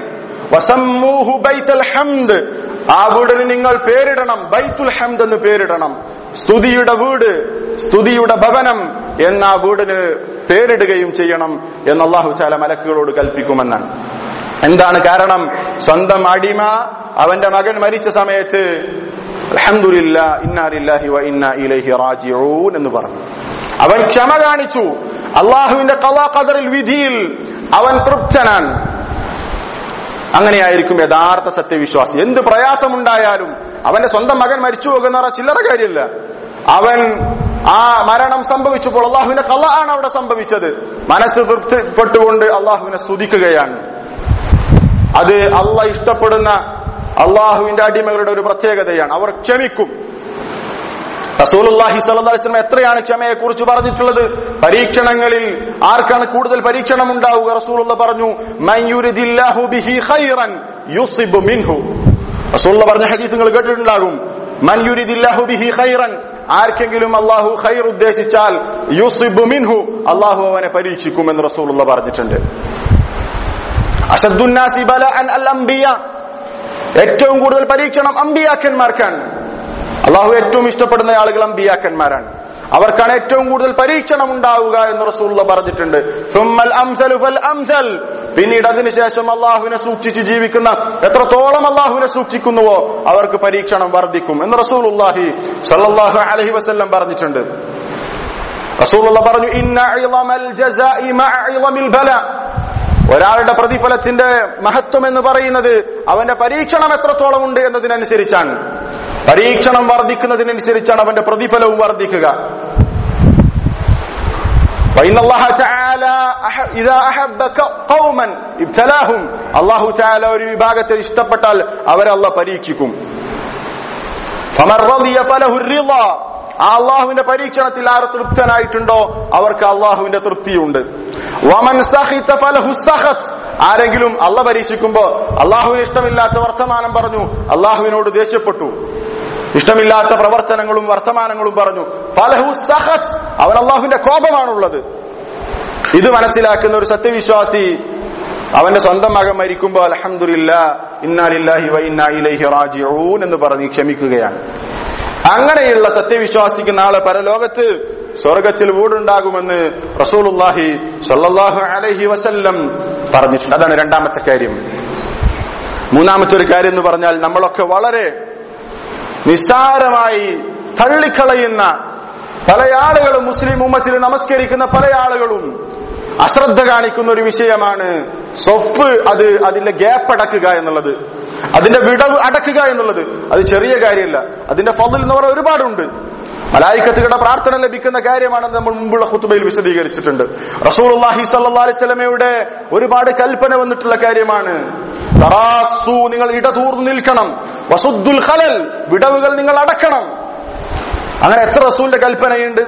വസമ്മൂഹു ബൈത്തൽ ഹംദ് ആ വീടിന് നിങ്ങൾ പേരിടണം ബൈത്തുൽ ഹംദ് എന്ന് പേരിടണം സ്തുതിയുടെ വീട് സ്തുതിയുടെ ഭവനം എന്ന ആ വീടിന് പേരിടുകയും ചെയ്യണം എന്ന് അള്ളാഹു ചാല മലക്കുകളോട് കൽപ്പിക്കുമെന്നാണ് എന്താണ് കാരണം സ്വന്തം അടിമ അവന്റെ മകൻ മരിച്ച സമയത്ത് അൽഹംദുലില്ലാ ഇന്നാലില്ലാഹി വ ഇന്നാ ഇലൈഹി റാജിഊൻ എന്ന് പറഞ്ഞു അവൻ ക്ഷമ കാണിച്ചു അള്ളാഹുവിന്റെ കലാ ഖദറിൽ വിധിയിൽ അവൻ തൃപ്തനാണ് അങ്ങനെയായിരിക്കും യഥാർത്ഥ സത്യവിശ്വാസി എന്ത് പ്രയാസമുണ്ടായാലും അവന്റെ സ്വന്തം മകൻ മരിച്ചു പോകുന്ന ചില്ലറ കാര്യമില്ല അവൻ ആ മരണം സംഭവിച്ചപ്പോൾ അള്ളാഹുവിന്റെ കല ആണ് അവിടെ സംഭവിച്ചത് മനസ്സ് തൃപ്തിപ്പെട്ടുകൊണ്ട് അള്ളാഹുവിനെ സ്തുതിക്കുകയാണ് അത് അള്ള ഇഷ്ടപ്പെടുന്ന അള്ളാഹുവിന്റെ അടിമകളുടെ ഒരു പ്രത്യേകതയാണ് അവർ ക്ഷമിക്കും റസൂലുള്ളാഹി സ്വല്ലല്ലാഹി അലൈഹി വസല്ലം എത്രയാണ് ക്ഷമയെ കുറിച്ച് പറഞ്ഞിട്ടുള്ളത് പരീക്ഷണങ്ങളിൽ ആർക്കാണ് കൂടുതൽ പരീക്ഷണം ഉണ്ടാവുക റസൂലുള്ള പറഞ്ഞു മൻ യുരിദില്ലാഹു ബിഹി ഖൈറൻ യുസിബ് മിൻഹു റസൂലുള്ള പറഞ്ഞ ഹദീസ് നിങ്ങൾ കേട്ടിട്ടുണ്ടാകും മൻ യുരിദില്ലാഹു ബിഹി ഖൈറൻ ആർക്കെങ്കിലും അള്ളാഹു ഖൈർ ഉദ്ദേശിച്ചാൽ യുസിബ് മിൻഹു അള്ളാഹു അവനെ പരീക്ഷിക്കുമെന്ന് റസൂലുള്ള പറഞ്ഞിട്ടുണ്ട് അഷദ്ദുന്നാസി ബലഅൻ അൽ അംബിയ ഏറ്റവും കൂടുതൽ പരീക്ഷണം അമ്പിയാക്കന്മാർക്കാണ് അള്ളാഹു ഏറ്റവും ഇഷ്ടപ്പെടുന്ന ആളുകൾ അമ്പിയാക്കന്മാരാണ് അവർക്കാണ് ഏറ്റവും കൂടുതൽ പരീക്ഷണം ഉണ്ടാവുക എന്ന് റസൂള്ള പറഞ്ഞിട്ടുണ്ട് സുമ്മൽ അംസലു ഫൽ അംസൽ പിന്നീട് അതിനുശേഷം അള്ളാഹുവിനെ സൂക്ഷിച്ച് ജീവിക്കുന്ന എത്രത്തോളം അള്ളാഹുവിനെ സൂക്ഷിക്കുന്നുവോ അവർക്ക് പരീക്ഷണം വർദ്ധിക്കും എന്ന് റസൂലുള്ളാഹി സല്ലല്ലാഹു അലൈഹി വസല്ലം പറഞ്ഞിട്ടുണ്ട് റസൂലുള്ള പറഞ്ഞു ഇന്ന ഇളമൽ ജസാഇ മഅ ഇളമിൽ ബല ഒരാളുടെ പ്രതിഫലത്തിന്റെ മഹത്വം എന്ന് പറയുന്നത് അവന്റെ പരീക്ഷണം എത്രത്തോളം ഉണ്ട് എന്നതിനനുസരിച്ചാണ് പരീക്ഷണം വർദ്ധിക്കുന്നതിനനുസരിച്ചാണ് അവന്റെ പ്രതിഫലവും വർദ്ധിക്കുക അള്ളാഹു ചാല ഒരു വിഭാഗത്തെ ഇഷ്ടപ്പെട്ടാൽ അവരല്ല പരീക്ഷിക്കും ആ അള്ളാഹുവിന്റെ പരീക്ഷണത്തിൽ ആർ തൃപ്തനായിട്ടുണ്ടോ അവർക്ക് അള്ളാഹുവിന്റെ തൃപ്തിയുണ്ട് വമൻ ഫലഹു സഖത്ത് ആരെങ്കിലും അള്ള പരീക്ഷിക്കുമ്പോ അള്ളാഹുവിന് ഇഷ്ടമില്ലാത്ത വർത്തമാനം പറഞ്ഞു അള്ളാഹുവിനോട് ദേഷ്യപ്പെട്ടു ഇഷ്ടമില്ലാത്ത പ്രവർത്തനങ്ങളും വർത്തമാനങ്ങളും പറഞ്ഞു ഫലഹു സഖത്ത് അവൻ അള്ളാഹുവിന്റെ കോപമാണുള്ളത് ഇത് മനസ്സിലാക്കുന്ന ഒരു സത്യവിശ്വാസി അവന്റെ സ്വന്തം മകൻ മരിക്കുമ്പോൾ അലഹമുല്ല ഇന്നാലില്ലാഹി വ ഇന്നാ ഇലൈഹി റാജിഊൻ എന്ന് പറഞ്ഞ് ക്ഷമിക്കുകയാണ് അങ്ങനെയുള്ള സത്യവിശ്വാസിക്ക് നാളെ പരലോകത്ത് സ്വർഗത്തിൽ വീടുണ്ടാകുമെന്ന് റസൂലുല്ലാഹി സല്ലല്ലാഹു അലൈഹി വസല്ലം പറഞ്ഞിട്ടുണ്ട് അതാണ് രണ്ടാമത്തെ കാര്യം മൂന്നാമത്തെ ഒരു കാര്യം എന്ന് പറഞ്ഞാൽ നമ്മളൊക്കെ വളരെ നിസ്സാരമായി തള്ളിക്കളയുന്ന പല ആളുകളും മുസ്ലിം ഉമ്മത്തിൽ നമസ്കരിക്കുന്ന പല ആളുകളും അശ്രദ്ധ കാണിക്കുന്ന ഒരു വിഷയമാണ് സൊഫ് അത് അതിന്റെ ഗ്യാപ്പ് അടക്കുക എന്നുള്ളത് അതിന്റെ വിടവ് അടക്കുക എന്നുള്ളത് അത് ചെറിയ കാര്യമല്ല അതിന്റെ ഫതിൽ എന്ന് പറയുന്ന ഒരുപാടുണ്ട് മലായിക്കത്തുകളുടെ പ്രാർത്ഥന ലഭിക്കുന്ന കാര്യമാണെന്ന് നമ്മൾ മുമ്പുള്ള ഖുത്തുബയിൽ വിശദീകരിച്ചിട്ടുണ്ട് റസൂലുള്ളാഹി സ്വല്ലല്ലാഹി അലൈഹി വസല്ലമയുടെ ഒരുപാട് കൽപ്പന വന്നിട്ടുള്ള കാര്യമാണ് തറാസു നിങ്ങൾ ഇടതൂർന്നു നിൽക്കണം വസുദ്ദുൽ ഖലൽ വിടവുകൾ നിങ്ങൾ അടക്കണം അങ്ങനെ എത്ര റസൂലിന്റെ കൽപ്പനയുണ്ട്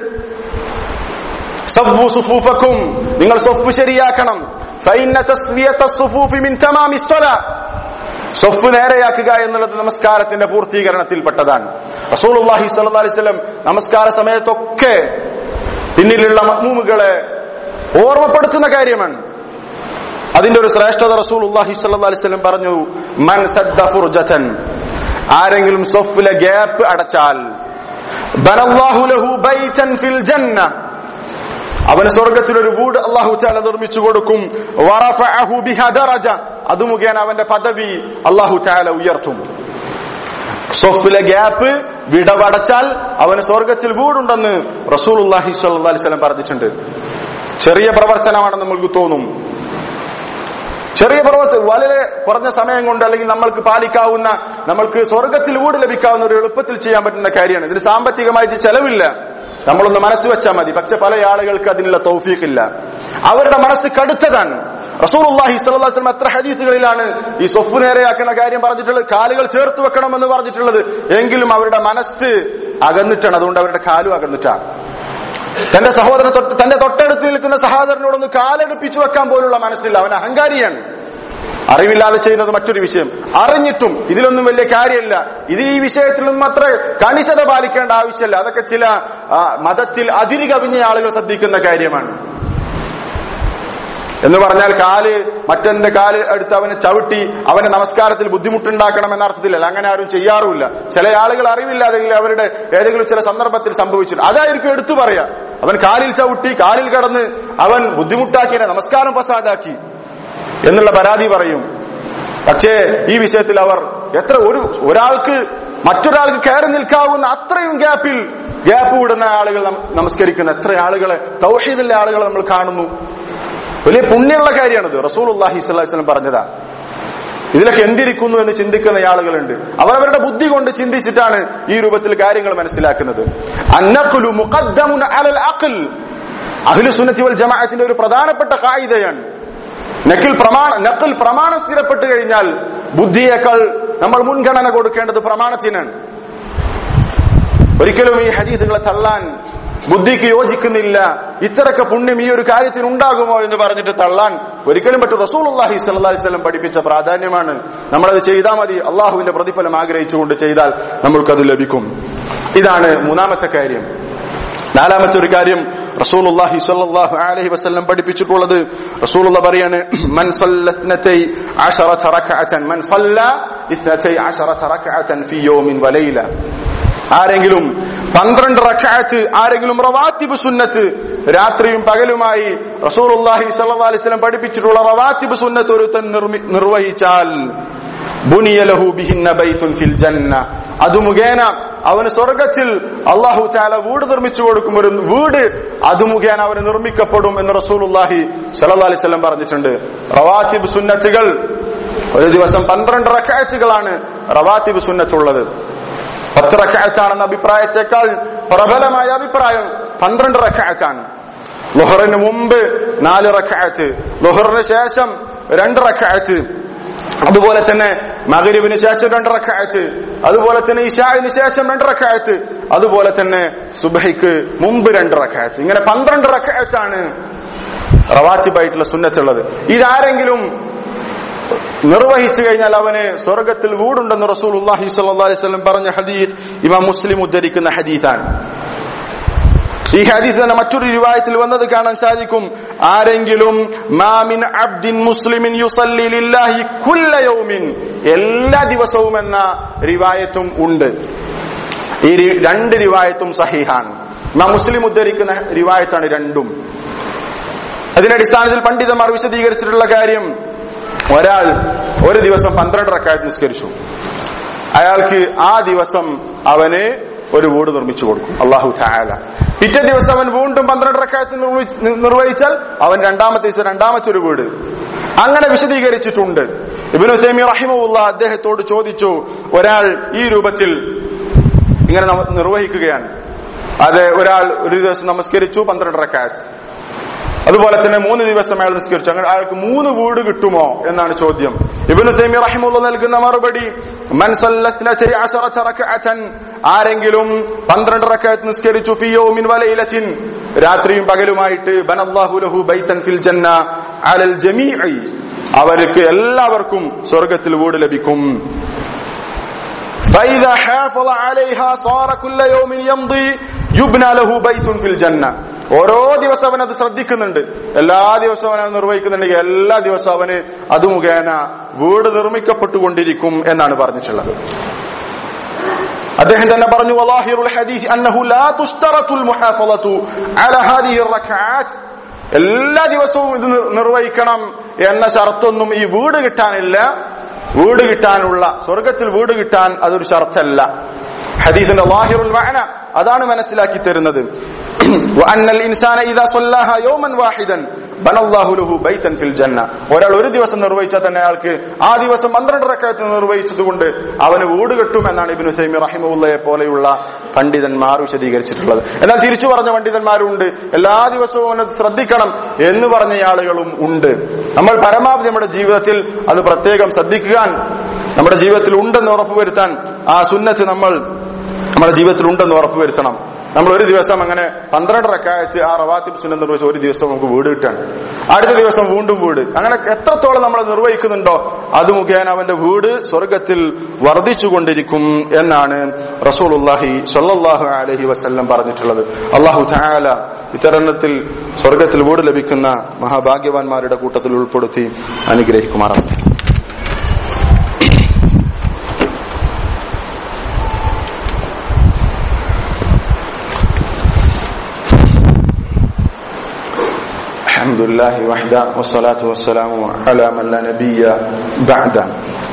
സവ്വു സുഫൂഫക്കും നിങ്ങൾ സൊഫ് ശരിയാക്കണം ഫൈന തസ്വിയത സുഫൂഫി മിൻ തമാമി സ്വലാ സൊഫ് നേരെയാക്കുക എന്നുള്ളത് നമസ്കാരത്തിന്റെ പൂർത്തീകരണത്തിൽപ്പെട്ടതാണ് റസൂലുള്ളാഹി സ്വല്ലല്ലാഹി അലൈഹി വസല്ലം നമസ്കാര സമയത്തൊക്കെ പിന്നിലുള്ള മഅ്മൂമുകളെ ഓർമ്മപ്പെടുത്തുന്ന കാര്യമാണ് അതിന്റെ ഒരു ശ്രേഷ്ഠത റസൂലുള്ളാഹി സ്വല്ലല്ലാഹി അലൈഹി വസല്ലം പറഞ്ഞു മൻ സദ്ദ ഫുർജതൻ ആരെങ്കിലും സൊഫിലെ ഗ്യാപ്പ് അടച്ചാൽ ബനല്ലാഹു ലഹു ബൈതൻ ഫിൽ ജന്ന അവന് സ്വർഗത്തിൽ ഒരു വീട് അള്ളാഹു ചാല നിർമ്മിച്ചു കൊടുക്കും വറഫഅഹു ബിഹ ദറജ അത് മുഖേന അവന്റെ പദവി അള്ളാഹു ചാല ഉയർത്തും സൊഫിലെ ഗ്യാപ്പ് വിടവടച്ചാൽ അവന് സ്വർഗത്തിൽ വീടുണ്ടെന്ന് റസൂലുള്ളാഹി സ്വല്ലല്ലാഹി അലൈഹി വസല്ലം പറഞ്ഞിട്ടുണ്ട് ചെറിയ പ്രവർത്തനമാണെന്ന് നമ്മൾക്ക് തോന്നും ചെറിയ പ്രവർത്തനം വളരെ കുറഞ്ഞ സമയം കൊണ്ട് അല്ലെങ്കിൽ നമ്മൾക്ക് പാലിക്കാവുന്ന നമ്മൾക്ക് സ്വർഗത്തിൽ വീട് ലഭിക്കാവുന്ന ഒരു എളുപ്പത്തിൽ ചെയ്യാൻ പറ്റുന്ന കാര്യമാണ് ഇതിന് സാമ്പത്തികമായിട്ട് ചെലവില്ല നമ്മളൊന്ന് മനസ്സ് വെച്ചാൽ മതി പക്ഷെ പല ആളുകൾക്ക് അതിനുള്ള തൗഫീഖില്ല അവരുടെ മനസ്സ് കടുത്തതാണ് റസൂലുള്ളാഹി സ്വല്ലല്ലാഹി അലൈഹി വസല്ലം എത്ര ഹദീസുകളിലാണ് ഈ സൊഫ് നേരെയാക്കുന്ന കാര്യം പറഞ്ഞിട്ടുള്ളത് കാലുകൾ ചേർത്ത് വെക്കണമെന്ന് പറഞ്ഞിട്ടുള്ളത് എങ്കിലും അവരുടെ മനസ്സ് അകന്നിട്ടാണ് അതുകൊണ്ട് അവരുടെ കാലും അകന്നിട്ടാണ് തന്റെ സഹോദരൻ തൊട്ട് തന്റെ തൊട്ടടുത്ത് നിൽക്കുന്ന സഹോദരനോടൊന്ന് കാലെടുപ്പിച്ചു വെക്കാൻ പോലുള്ള മനസ്സില്ല അവൻ അഹങ്കാരിയാണ് അറിവില്ലാതെ ചെയ്യുന്നത് മറ്റൊരു വിഷയം അറിഞ്ഞിട്ടും ഇതിലൊന്നും വലിയ കാര്യമില്ല ഇത് ഈ വിഷയത്തിലൊന്നും അത്ര കണിശത പാലിക്കേണ്ട ആവശ്യമില്ല അതൊക്കെ ചില ആ, മതത്തിൽ അതിരി കവിഞ്ഞ ആളുകൾ ശ്രദ്ധിക്കുന്ന കാര്യമാണ് എന്ന് പറഞ്ഞാൽ കാല് മറ്റന്റെ കാല് എടുത്ത് അവനെ ചവിട്ടി അവന്റെ നമസ്കാരത്തിൽ ബുദ്ധിമുട്ടുണ്ടാക്കണം എന്ന അർത്ഥത്തിലല്ല അങ്ങനെ ആരും ചെയ്യാറുമില്ല ചില ആളുകൾ അറിവില്ലാതെ അവരുടെ ഏതെങ്കിലും ചില സന്ദർഭത്തിൽ സംഭവിച്ചിട്ടുണ്ട് അതായിരിക്കും എടുത്തു പറയാ അവൻ കാലിൽ ചവിട്ടി കാലിൽ കടന്ന് അവൻ ബുദ്ധിമുട്ടാക്കി എന്നെ നമസ്കാരം ഫസാദാക്കി എന്നുള്ള പരാതി പറയും പക്ഷേ ഈ വിഷയത്തിൽ അവർ എത്ര ഒരു ഒരാൾക്ക് മറ്റൊരാൾക്ക് കയറി നിൽക്കാവുന്ന അത്രയും ഗ്യാപ്പിൽ ഗ്യാപ്പ് വിടുന്ന ആളുകൾ നം- നമസ്കരിക്കുന്ന എത്ര ആളുകളെ തൗഹീദിലെ ആളുകളെ നമ്മൾ കാണുന്നു വലിയ പുണ്യമുള്ള കാര്യമാണിത് റസൂൽ അള്ളാഹി സ്വലം പറഞ്ഞതാ ഇതിലൊക്കെ എന്തിരിക്കുന്നു എന്ന് ചിന്തിക്കുന്ന ആളുകളുണ്ട് അവരവരുടെ ബുദ്ധി കൊണ്ട് ചിന്തിച്ചിട്ടാണ് ഈ രൂപത്തിൽ കാര്യങ്ങൾ മനസ്സിലാക്കുന്നത് അന്നഖുലു മുഖദ്ദമുൻ അലൽ അഖൽ അഹ്ലു സുന്നത്തി വൽ ജമാഅത്തിന്റെ ഒരു പ്രധാനപ്പെട്ട കായികയാണ് നക്കിൽ പ്രമാണ നക്കിൽ പ്രമാണം സ്ഥിരപ്പെട്ട് കഴിഞ്ഞാൽ ബുദ്ധിയേക്കാൾ നമ്മൾ മുൻഗണന കൊടുക്കേണ്ടത് പ്രമാണത്തിനാണ് ഒരിക്കലും ഈ ഹദീസുകളെ തള്ളാൻ ബുദ്ധിക്ക് യോജിക്കുന്നില്ല ഇത്രയൊക്കെ പുണ്യം ഈ ഒരു കാര്യത്തിന് ഉണ്ടാകുമോ എന്ന് പറഞ്ഞിട്ട് തള്ളാൻ ഒരിക്കലും പറ്റും റസൂൽ അള്ളാഹി സല്ലി സ്വലം പഠിപ്പിച്ച പ്രാധാന്യമാണ് നമ്മളത് ചെയ്താൽ മതി അള്ളാഹുവിന്റെ പ്രതിഫലം ആഗ്രഹിച്ചുകൊണ്ട് ചെയ്താൽ നമ്മൾക്കത് ലഭിക്കും ഇതാണ് മൂന്നാമത്തെ കാര്യം നാലാമത്തെ ഒരു കാര്യം റസൂലുള്ളാഹി സ്വല്ലല്ലാഹു അലൈഹി വസല്ലം പഠിപ്പിച്ചിട്ടുള്ളത് റസൂലുള്ള പറയാണ് മൻ സല്ലത്നതൈ അശറത റക്അതൻ മൻ സല്ല ഇത്നതൈ അശറത റക്അതൻ ഫി യൗമിൻ വലൈല ആരെങ്കിലും പന്ത്രണ്ട് റക്അത്ത് ആരെങ്കിലും റവാത്തിബ് സുന്നത്ത് രാത്രിയും പകലുമായി റസൂലുള്ളാഹി സ്വല്ലല്ലാഹു അലൈഹി വസല്ലം പഠിപ്പിച്ചിട്ടുള്ള റവാത്തിബ് സുന്നത്ത് ഒരുത്തൻ നിർമ്മി- നിർവഹിച്ചാൽ ബുനിയ ലഹു ബിഹിന്ന ബൈത്തുൻ ഫിൽ ജന്ന അത് മുഖേന അവന് സ്വർഗത്തിൽ അള്ളാഹു ചാല വീട് നിർമ്മിച്ചു കൊടുക്കും ഒരു വീട് അത് മുഖേന അവന് നിർമ്മിക്കപ്പെടും എന്ന് റസൂലുള്ളാഹി സല്ലല്ലാഹു അലൈഹി വസല്ലം പറഞ്ഞിട്ടുണ്ട് റവാത്തിബ് സുന്നത്തുകൾ ഒരു ദിവസം പന്ത്രണ്ട് റക്കാറ്റുകളാണ് റവാത്തിബ് സുന്നത്തുള്ളത് പത്ത് റക്കാറ്റാണെന്ന അഭിപ്രായത്തെക്കാൾ പ്രബലമായ അഭിപ്രായം പന്ത്രണ്ട് റക്കാറ്റാണ് ലുഹറിന് മുമ്പ് നാല് റക്കാറ്റ് ലുഹറിന് ശേഷം രണ്ട് റക്കാറ്റ് അതുപോലെ തന്നെ മകരിബിന് ശേഷം രണ്ട് റക്കായത്ത് അതുപോലെ തന്നെ ഇഷാവിന് ശേഷം രണ്ട് റക്കായത്ത് അതുപോലെ തന്നെ സുബഹിക്ക് മുമ്പ് രണ്ട് റക്കായത്ത് ഇങ്ങനെ പന്ത്രണ്ട് റക്കായത്താണ് റവാത്തിബായിട്ടുള്ള സുന്നത്തുള്ളത് ഇതാരെങ്കിലും നിർവഹിച്ചു കഴിഞ്ഞാൽ അവന് സ്വർഗത്തിൽ വീടുണ്ടെന്ന് റസൂൽ അള്ളാഹി സ്വല്ലല്ലാഹി അലൈഹി വസല്ലം പറഞ്ഞ ഹദീസ് ഇമാം മുസ്ലിം ഉദ്ധരിക്കുന്ന ഹദീസാണ് ഈ ഹദീസ് തന്നെ മറ്റൊരു റിവായത്തിൽ വന്നത് കാണാൻ സാധിക്കും ആരെങ്കിലും മാമിൻ അബ്ദിൻ മുസ്ലിമിൻ യുസല്ലി ലില്ലാഹി കുല്ല യൗമിൻ എല്ലാ ദിവസവും എന്ന റിവായത്തും ഉണ്ട് ഈ രി- രണ്ട് റിവായത്തും സഹിഹാണ് ഇമാം മുസ്ലിം ഉദ്ധരിക്കുന്ന റിവായത്താണ് രണ്ടും അതിന്റെ അടിസ്ഥാനത്തിൽ പണ്ഡിതന്മാർ വിശദീകരിച്ചിട്ടുള്ള കാര്യം ഒരാൾ ഒരു ദിവസം പന്ത്രണ്ട് റക്കായത്ത് നിസ്കരിച്ചു അയാൾക്ക് ആ ദിവസം അവന് ഒരു വീട് നിർമ്മിച്ചു കൊടുക്കും അള്ളാഹു ചായാല പിറ്റേ ദിവസം അവൻ വീണ്ടും പന്ത്രണ്ട് റക്കായത്ത് നിർമ്മിച്ച് നിർവഹിച്ചാൽ അവൻ രണ്ടാമത്തെ ദിവസം രണ്ടാമത്തെ ഒരു വീട് അങ്ങനെ വിശദീകരിച്ചിട്ടുണ്ട് ഇബിനു സൈമി റഹിമുള്ള അദ്ദേഹത്തോട് ചോദിച്ചു ഒരാൾ ഈ രൂപത്തിൽ ഇങ്ങനെ നമ- നിർവഹിക്കുകയാണ് അത് ഒരാൾ ഒരു ദിവസം നമസ്കരിച്ചു പന്ത്രണ്ട് റക്കായത്ത് അതുപോലെ തന്നെ മൂന്ന് ദിവസം അയാൾ നിസ്കരിച്ചു അങ്ങനെ അയാൾക്ക് മൂന്ന് വീട് കിട്ടുമോ എന്നാണ് ചോദ്യം ഇബിന് സൈമി റഹിമുള്ള നൽകുന്ന മറുപടി മൻ സല്ലത്നതൈ അശറത റക്അതൻ ആരെങ്കിലും പന്ത്രണ്ട് റക്അത്ത് നിസ്കരിച്ചു ഫി യൗമിൻ വലൈലത്തിൻ രാത്രിയും പകലുമായിട്ട് ബനല്ലാഹു ലഹു ബൈതൻ ഫിൽ ജന്ന അലൽ ജമീഇ അവർക്ക് എല്ലാവർക്കും സ്വർഗത്തിൽ വീട് ലഭിക്കും فإذا حافظ عليها صار كل يوم يمضي يبنى له بيت في الجنة ഓരോ ദിവസം അവൻ അത് ശ്രദ്ധിക്കുന്നുണ്ട് എല്ലാ ദിവസവും അവൻ അത് നിർവഹിക്കുന്നുണ്ടെങ്കിൽ എല്ലാ ദിവസവും അവന് അത് മുഖേന വീട് നിർമ്മിക്കപ്പെട്ടുകൊണ്ടിരിക്കും എന്നാണ് പറഞ്ഞിട്ടുള്ളത് അദ്ദേഹം തന്നെ പറഞ്ഞു വലാഹിറുൽ ഹദീസ് അന്നഹു ലാ തുഷ്തറത്തുൽ മുഹാഫളതു അലാ ഹാദിഹി റക്അത്ത് എല്ലാ ദിവസവും ഇത് നിർ- നിർവഹിക്കണം എന്ന ഷർത്തൊന്നും ഈ വീട് കിട്ടാനില്ല വീട് കിട്ടാനുള്ള സ്വർഗത്തിൽ വീട് കിട്ടാൻ അതൊരു ഷർത്തല്ല ഹദീസിന്റെ ലാഹിറുൽ മഅന അതാണ് മനസ്സിലാക്കി തരുന്നത് وأن الإنسان إذا صلاها يوما واحدا بنى الله له بيتا في الجنة ഒരാൾ ഒരു ദിവസം നിർവഹിച്ചാൽ തന്നെ അയാൾക്ക് ആ ദിവസം പന്ത്രണ്ട് റക്കായത്ത് നിർവഹിച്ചതുകൊണ്ട് അവന് വീട് കിട്ടും എന്നാണ് ഇബിനു സൈമി റഹിമുള്ളയെ പോലെയുള്ള പണ്ഡിതന്മാർ വിശദീകരിച്ചിട്ടുള്ളത് എന്നാൽ തിരിച്ചു പറഞ്ഞ പണ്ഡിതന്മാരുണ്ട് എല്ലാ ദിവസവും അവനത് ശ്രദ്ധിക്കണം എന്ന് പറഞ്ഞ ആളുകളും ഉണ്ട് നമ്മൾ പരമാവധി നമ്മുടെ ജീവിതത്തിൽ അത് പ്രത്യേകം ശ്രദ്ധിക്കാൻ നമ്മുടെ ജീവിതത്തിൽ ഉണ്ടെന്ന് ഉറപ്പുവരുത്താൻ ആ സുന്നത്ത് നമ്മൾ നമ്മുടെ ജീവിതത്തിൽ ഉണ്ടെന്ന് ഉറപ്പുവരുത്തണം നമ്മൾ ഒരു ദിവസം അങ്ങനെ പന്ത്രണ്ട് റക്കായച്ച് ആ റവാത്തിബ് സുന്നത്ത് നിർവഹിച്ച് ഒരു ദിവസം നമുക്ക് വീട് കിട്ടാണ് അടുത്ത ദിവസം വീണ്ടും വീട് അങ്ങനെ എത്രത്തോളം നമ്മൾ നിർവഹിക്കുന്നുണ്ടോ അത് മുഖേന അവന്റെ വീട് സ്വർഗത്തിൽ വർദ്ധിച്ചുകൊണ്ടിരിക്കും എന്നാണ് റസൂലുല്ലാഹി സല്ലല്ലാഹു അലൈഹി വസല്ലം പറഞ്ഞിട്ടുള്ളത് അള്ളാഹു തആല ഇത്തരണത്തിൽ സ്വർഗത്തിൽ വീട് ലഭിക്കുന്ന മഹാഭാഗ്യവാന്മാരുടെ കൂട്ടത്തിൽ ഉൾപ്പെടുത്തി അനുഗ്രഹിക്കുമാറാണ് الحمد لله وحده والصلاة والسلام على من لا نبي بعده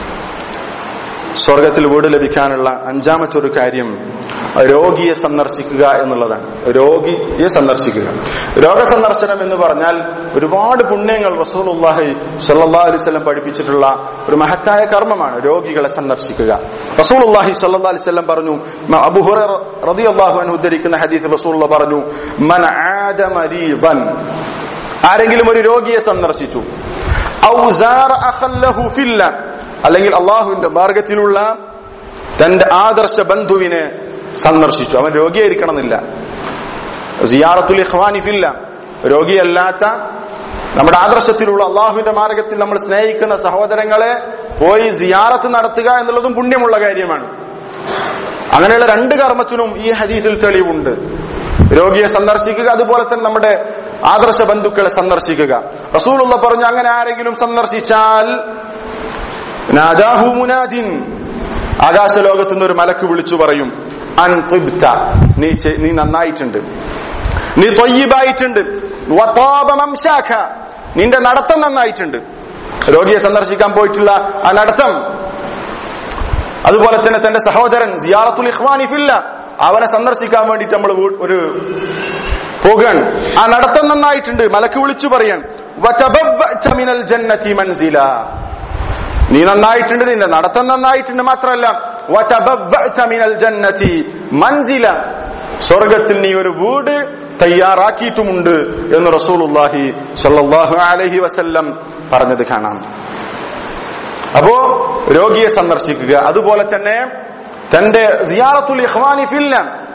സ്വർഗത്തിൽ വീട് ലഭിക്കാനുള്ള അഞ്ചാമത്തെ ഒരു കാര്യം രോഗിയെ സന്ദർശിക്കുക എന്നുള്ളതാണ് രോഗിയെ സന്ദർശിക്കുക രോഗസന്ദർശനം എന്ന് പറഞ്ഞാൽ ഒരുപാട് പുണ്യങ്ങൾ റസൂലുള്ളാഹി സല്ലല്ലാഹു അലൈഹി വസല്ലം പഠിപ്പിച്ചിട്ടുള്ള ഒരു മഹത്തായ കർമ്മമാണ് രോഗികളെ സന്ദർശിക്കുക റസൂലുള്ളാഹി സല്ലല്ലാഹു അലൈഹി വസല്ലം പറഞ്ഞു അബൂ ഹുറൈറ റളിയല്ലാഹു അൻഹു ഉദ്ധരിക്കുന്ന ഹദീസിൽ റസൂലുള്ള പറഞ്ഞു മൻ ആദ മരീദൻ ആരെങ്കിലും ഒരു രോഗിയെ സന്ദർശിച്ചു ഔസാറ അഖല്ലഹു ഫില്ല അല്ലെങ്കിൽ അള്ളാഹുവിന്റെ മാർഗത്തിലുള്ള തന്റെ ആദർശ ബന്ധുവിനെ സന്ദർശിച്ചു അവൻ രോഗിയായിരിക്കണമെന്നില്ല സിയാറത്തുൽ ഇഖ്വാനി ഫില്ല രോഗിയല്ലാത്ത നമ്മുടെ ആദർശത്തിലുള്ള അള്ളാഹുവിന്റെ മാർഗത്തിൽ നമ്മൾ സ്നേഹിക്കുന്ന സഹോദരങ്ങളെ പോയി സിയാറത്ത് നടത്തുക എന്നുള്ളതും പുണ്യമുള്ള കാര്യമാണ് അങ്ങനെയുള്ള രണ്ട് കർമ്മത്തിനും ഈ ഹദീസിൽ തെളിവുണ്ട് രോഗിയെ സന്ദർശിക്കുക അതുപോലെ തന്നെ നമ്മുടെ ആദർശ ബന്ധുക്കളെ സന്ദർശിക്കുക റസൂലുള്ള പറഞ്ഞു അങ്ങനെ ആരെങ്കിലും സന്ദർശിച്ചാൽ നാദാഹു മുനാദിൻ ആകാശ ലോകത്തു നിന്ന് ഒരു മലക്ക് വിളിച്ചു പറയും അൻ തിബ്ത നീ ചെ- നീ നന്നായിട്ടുണ്ട് നീ തൊയ്യബായിട്ടുണ്ട് വതാബ മംശാഖ നിന്റെ നടത്തം നന്നായിട്ടുണ്ട് രോഗിയെ സന്ദർശിക്കാൻ പോയിട്ടുള്ള ആ നടത്തം അതുപോലെ തന്നെ തന്റെ സഹോദരൻ സിയാറത്തുൽ ഇഖ്വാനി ഫില്ല അവനെ സന്ദർശിക്കാൻ വേണ്ടിയിട്ട് നമ്മൾ ഒരു പോകാൻ ആ നടത്തം നന്നായിട്ടുണ്ട് മലക്ക് വിളിച്ചു പറയാൻ വതബവ്വഅത മിനൽ ജന്നതി മൻസില നീ നന്നായിട്ടുണ്ട് നിന്റെ നടത്തം നന്നായിട്ടുണ്ട് മാത്രമല്ല വതബവ്വഅത മിനൽ ജന്നതി മൻസില സ്വർഗത്തിൽ നീ ഒരു വീട് തയ്യാറാക്കിയിട്ടുമുണ്ട് എന്ന് റസൂലുള്ളാഹി സ്വല്ലല്ലാഹു അലൈഹി വസല്ലം പറഞ്ഞത് കാണാം അപ്പോ രോഗിയെ സന്ദർശിക്കുക അതുപോലെ തന്നെ തന്റെ സിയാറത്തുൽ ഇഖ്വാനി ഫില്ല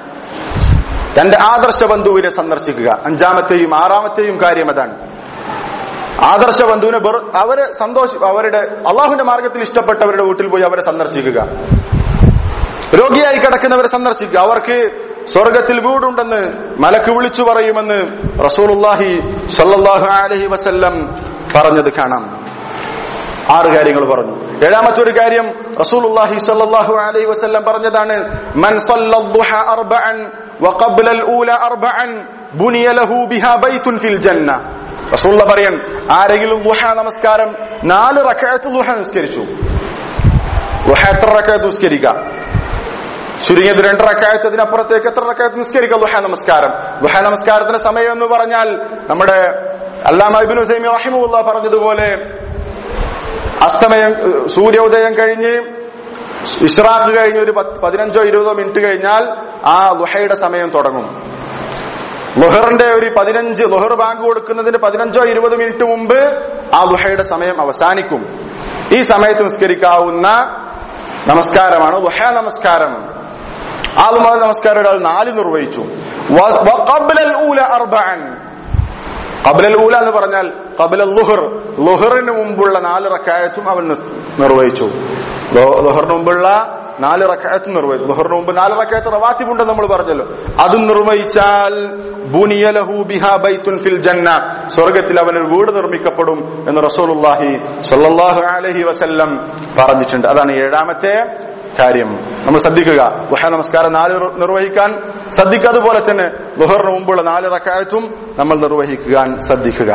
തന്റെ ആദർശ ബന്ധുവിനെ സന്ദർശിക്കുക അഞ്ചാമത്തെയും ആറാമത്തെയും കാര്യം അതാണ് ആദർശ ബന്ധുവിനെ വെറു- അവരെ സന്തോഷ അവരുടെ അള്ളാഹുവിന്റെ മാർഗത്തിൽ ഇഷ്ടപ്പെട്ടവരുടെ വീട്ടിൽ പോയി അവരെ സന്ദർശിക്കുക രോഗിയായി കിടക്കുന്നവരെ സന്ദർശിക്കുക അവർക്ക് സ്വർഗത്തിൽ വീടുണ്ടെന്ന് മലക്ക് വിളിച്ചു പറയുമെന്ന് റസൂലുള്ളാഹി സ്വല്ലല്ലാഹു അലൈഹി വസല്ലം പറഞ്ഞത് കാണാം ആറ് കാര്യങ്ങൾ പറഞ്ഞു ഏഴാമത്തെ ഒരു കാര്യം റസൂലുള്ളാഹി സ്വല്ലല്ലാഹു അലൈഹി വസല്ലം പറഞ്ഞതാണ് മൻ സല്ലദ്ദുഹ അർബഅൻ വഖബ്ല അൽഊല അർബഅൻ ബുനിയ ലഹു ബിഹാ ബൈത്തുൻ ഫിൽ ജന്ന റസൂലുള്ള പറയാൻ ആരെങ്കിലും ദുഹ നമസ്കാരം നാല് റക്അത്ത് ദുഹ നിസ്കരിച്ചു ദുഹ എത്ര റക്അത്ത് നിസ്കരിക്കാം ചുരുങ്ങിയത് രണ്ട് റക്കായത്ത് അതിനപ്പുറത്തേക്ക് എത്ര റക്കായത്ത് നിസ്കരിക്കുക ദുഹ നമസ്കാരം ദുഹ നമസ്കാരത്തിന്റെ സമയം എന്ന് പറഞ്ഞാൽ നമ്മുടെ അല്ലാമ ഇബ്നു സൈമി റഹിമുള്ള പറഞ്ഞതുപോലെ അസ്തമയം ഏഹ്, സൂര്യോദയം കഴിഞ്ഞ് ഇഷ്റാഖ് കഴിഞ്ഞ് ഒരു പത്ത് പതിനഞ്ചോ ഇരുപതോ മിനിറ്റ് കഴിഞ്ഞാൽ ആ ലുഹയുടെ സമയം തുടങ്ങും ലുഹറിന്റെ ഒരു പതിനഞ്ച് ലുഹർ ബാങ്ക് കൊടുക്കുന്നതിന് പതിനഞ്ചോ ഇരുപത് മിനിറ്റ് മുമ്പ് ആ ലുഹയുടെ സമയം അവസാനിക്കും ഈ സമയത്ത് നിസ്കരിക്കാവുന്ന നമസ്കാരമാണ് ലുഹ നമസ്കാരം ആ ലുഹ നമസ്കാരം ഒരാൾ നാല് നിർവഹിച്ചു വ- വഖബ്ലൽ ഊല അർബഅൻ കബലൽ ഊല എന്ന് പറഞ്ഞാൽ കബല ലുഹർ ലുഹറിന് മുമ്പുള്ള നാല് റക്കായത്തും അവൻ നി- നിർവഹിച്ചു ലോ- ലുഹറിന് മുമ്പുള്ള നാല് റക്കായത്തും നിർവഹിച്ചു ലുഹറിന് മുമ്പ് നാല് റക്കായത്ത് റവാത്തിബുണ്ടെന്ന് നമ്മൾ പറഞ്ഞല്ലോ അതും നിർവഹിച്ചാൽ ബുനിയ ലഹു ബിഹാ ബൈത്തുൻ ഫിൽ ജന്ന സ്വർഗത്തിൽ അവനൊരു വീട് നിർമ്മിക്കപ്പെടും എന്ന് റസൂലുള്ളാഹി സ്വല്ലല്ലാഹു അലൈഹി വസല്ലം പറഞ്ഞിട്ടുണ്ട് അതാണ് ഏഴാമത്തെ കാര്യം നമ്മൾ ശ്രദ്ധിക്കുക ലുഹ നമസ്കാരം നാല് നിർ- നിർവഹിക്കാൻ ശ്രദ്ധിക്കുക അതുപോലെ തന്നെ ലുഹറിന് മുമ്പുള്ള നാല് റക്കായത്തും നമ്മൾ നിർവഹിക്കാൻ ശ്രദ്ധിക്കുക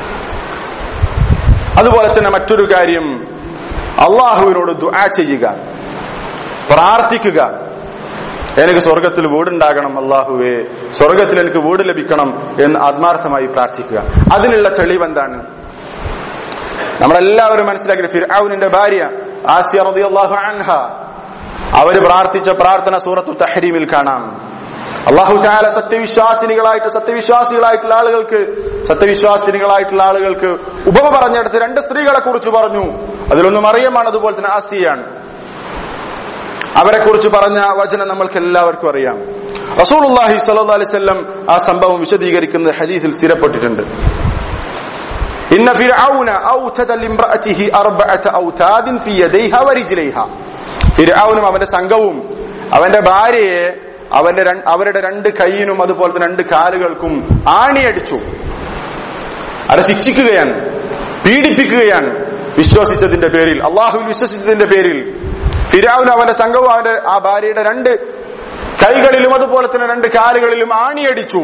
അതുപോലെ തന്നെ മറ്റൊരു കാര്യം അള്ളാഹുവിനോട് ദുആ ചെയ്യുക പ്രാർത്ഥിക്കുക എനിക്ക് സ്വർഗത്തിൽ വീടുണ്ടാകണം അള്ളാഹുവേ സ്വർഗത്തിൽ എനിക്ക് വീട് ലഭിക്കണം എന്ന് ആത്മാർത്ഥമായി പ്രാർത്ഥിക്കുക അതിനുള്ള തെളിവ് എന്താണ് നമ്മളെല്ലാവരും മനസ്സിലാക്കി ഫിർഔനിന്റെ ഭാര്യ ആസിയ റളിയല്ലാഹു അൻഹ അവര് പ്രാർത്ഥിച്ച പ്രാർത്ഥന സൂറത്തു തഹരീമിൽ കാണാം അള്ളാഹു ചാല സത്യവിശ്വാസിനികളായിട്ട് സത്യവിശ്വാസികളായിട്ടുള്ള ആളുകൾക്ക് സത്യവിശ്വാസിനികളായിട്ടുള്ള ആളുകൾക്ക് ഉപമ പറഞ്ഞെടുത്ത് രണ്ട് സ്ത്രീകളെ കുറിച്ച് പറഞ്ഞു അതിലൊന്ന് മറിയമാണ് അതുപോലെ തന്നെ ആസിയാണ് അവരെ കുറിച്ച് പറഞ്ഞ വചനം നമ്മൾക്ക് എല്ലാവർക്കും അറിയാം റസൂലുള്ളാഹി സ്വല്ലല്ലാഹു അലൈഹി വസല്ലം ആ സംഭവം വിശദീകരിക്കുന്നത് ഹദീസിൽ സ്ഥിരപ്പെട്ടിട്ടുണ്ട് ഇന്ന ഫിർഔന ഔതദ ലിംറഅതിഹി അർബഅത ഔതാദിൻ ഫി യദൈഹ വരിജ്ലൈഹ ഫിർഔനും അവന്റെ സംഘവും അവന്റെ ഭാര്യയെ അവന്റെ രണ്ട്- അവരുടെ രണ്ട് കൈയിനും അതുപോലെ തന്നെ രണ്ട് കാലുകൾക്കും ആണിയടിച്ചു അവരെ ശിക്ഷിക്കുകയാണ് പീഡിപ്പിക്കുകയാണ് വിശ്വസിച്ചതിന്റെ പേരിൽ അള്ളാഹുവിൽ വിശ്വസിച്ചതിന്റെ പേരിൽ ഫിരാവുൻ അവന്റെ സംഘവും അവന്റെ ആ ഭാര്യയുടെ രണ്ട് കൈകളിലും അതുപോലെ തന്നെ രണ്ട് കാലുകളിലും ആണിയടിച്ചു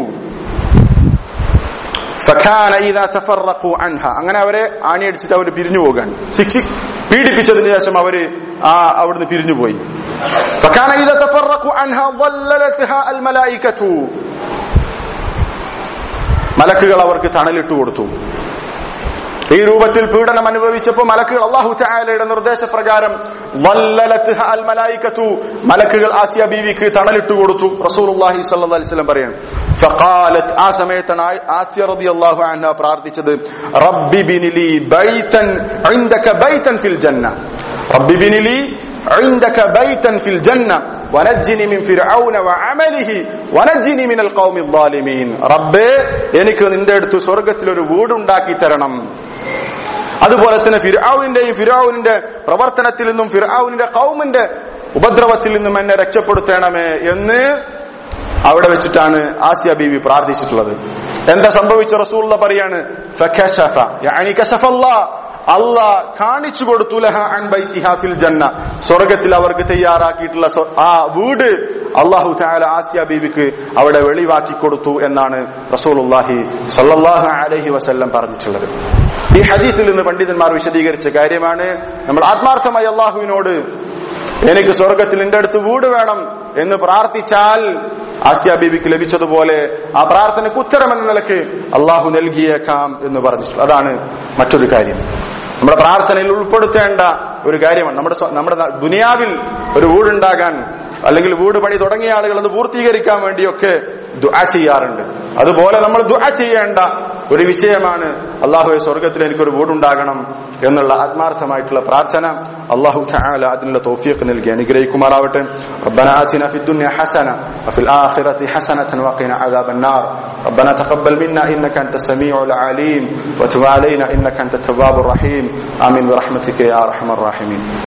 ഫഖാന ഇദാ തഫറഖു അൻഹ അങ്ങനെ അവരെ ആണിയടിച്ചിട്ട് അവർ പിരിഞ്ഞു പോകാൻ ശിക്ഷി പീഡിപ്പിച്ചതിന് ശേഷം അവര് ആ അവിടുന്ന് പിരിഞ്ഞുപോയി ഫഖാന ഇദാ തഫറഖു അൻഹ ضللتها الملائكه മലക്കുകൾ അവർക്ക് തണലിട്ട് കൊടുത്തു ഈ രൂപത്തിൽ പീഡനം അനുഭവിച്ചപ്പോൾ മലക്കുകൾ അള്ളാഹു ചായാലയുടെ നിർദ്ദേശപ്രകാരം വല്ലലത്ത്ഹ അൽ മലായിക്കത്തു മലക്കുകൾ ആസിയ ബീവിക്ക് തണലിട്ട് കൊടുത്തു റസൂലുള്ളാഹി സ്വല്ലല്ലാഹി അലൈഹി വസല്ലം പറയാണ് ഫഖാലത്ത് ആ സമയത്താണ് ആ- ആസിയ റളിയല്ലാഹു അൻഹ പ്രാർത്ഥിച്ചത് റബ്ബി ബിനിലി ബൈതൻ ഇൻദക ബൈതൻ ഫിൽ ജന്ന റബ്ബി ബിനിലി عندك بيتا في الجنة ونجني من فرعون وعمله ونجني من القوم الظالمين റബ്ബേ എനിക്ക് നിന്റെ അടുത്ത് സ്വർഗത്തിൽ ഒരു വീടുണ്ടാക്കി തരണം അതുപോലെ തന്നെ ഫിർആവിന്റെയും ഫിർആവിന്റെ പ്രവർത്തനത്തിൽ നിന്നും ഫിർആവിന്റെ കൗമിന്റെ ഉപദ്രവത്തിൽ നിന്നും എന്നെ രക്ഷപ്പെടുത്തണമേ എന്ന് അവിടെ വെച്ചിട്ടാണ് ആസിയ ബീവി പ്രാർത്ഥിച്ചിട്ടുള്ളത് എന്താ സംഭവിച്ച റസൂള്ള പറയാണ് ഫകശഫ യഅനി കശഫല്ലാ അള്ളാഹ് കാണിച്ചു കൊടുത്തു ലഹ അൻ ബൈത്തിഹാ ഫിൽ ജന്ന സ്വർഗത്തിൽ അവർക്ക് തയ്യാറാക്കിയിട്ടുള്ള സ്വ- ആ വീട് അള്ളാഹു തആല ആസിയ ബീവിക്ക് അവിടെ വെളിവാക്കി കൊടുത്തു എന്നാണ് റസൂലുള്ളാഹി സ്വല്ലല്ലാഹു അലൈഹി വസല്ലം പറഞ്ഞിട്ടുള്ളത് ഈ ഹദീസിൽ നിന്ന് പണ്ഡിതന്മാർ വിശദീകരിച്ച കാര്യമാണ് നമ്മൾ ആത്മാർത്ഥമായി അള്ളാഹുവിനോട് എനിക്ക് സ്വർഗത്തിൽ നിന്റെ അടുത്ത് വീട് വേണം എന്ന് പ്രാർത്ഥിച്ചാൽ ആസിയ ബീബിക്ക് ലഭിച്ചതുപോലെ ആ പ്രാർത്ഥനയ്ക്ക് ഉത്തരം എന്ന നിലക്ക് അള്ളാഹു നൽകിയേക്കാം എന്ന് പറഞ്ഞിട്ടുണ്ട് അതാണ് മറ്റൊരു കാര്യം നമ്മുടെ പ്രാർത്ഥനയിൽ ഉൾപ്പെടുത്തേണ്ട ഒരു കാര്യമാണ് നമ്മുടെ സ്വ- നമ്മുടെ ന- ദുനിയാവിൽ ഒരു വീടുണ്ടാകാൻ അല്ലെങ്കിൽ വീട് പണി തുടങ്ങിയ ആളുകൾ അത് പൂർത്തീകരിക്കാൻ വേണ്ടിയൊക്കെ ദുആ ചെയ്യാറുണ്ട് അതുപോലെ നമ്മൾ ദുആ ചെയ്യേണ്ട ഒരു വിഷയമാണ് അള്ളാഹുവെ സ്വർഗത്തിൽ എനിക്കൊരു വീടുണ്ടാകണം എന്നുള്ള ആത്മാർത്ഥമായിട്ടുള്ള പ്രാർത്ഥന അള്ളാഹു തആല അതിനുള്ള തൗഫീഖ് നൽകി അനുഗ്രഹിക്കുമാറാവട്ടെ ربنا آتنا في الدنيا حسنة وفي الآخرة حسنة وقنا عذاب النار ربنا تقبل منا إنك أنت السميع العليم وتب علينا إنك أنت التواب الرحيم آمين برحمتك يا أرحم الراحمين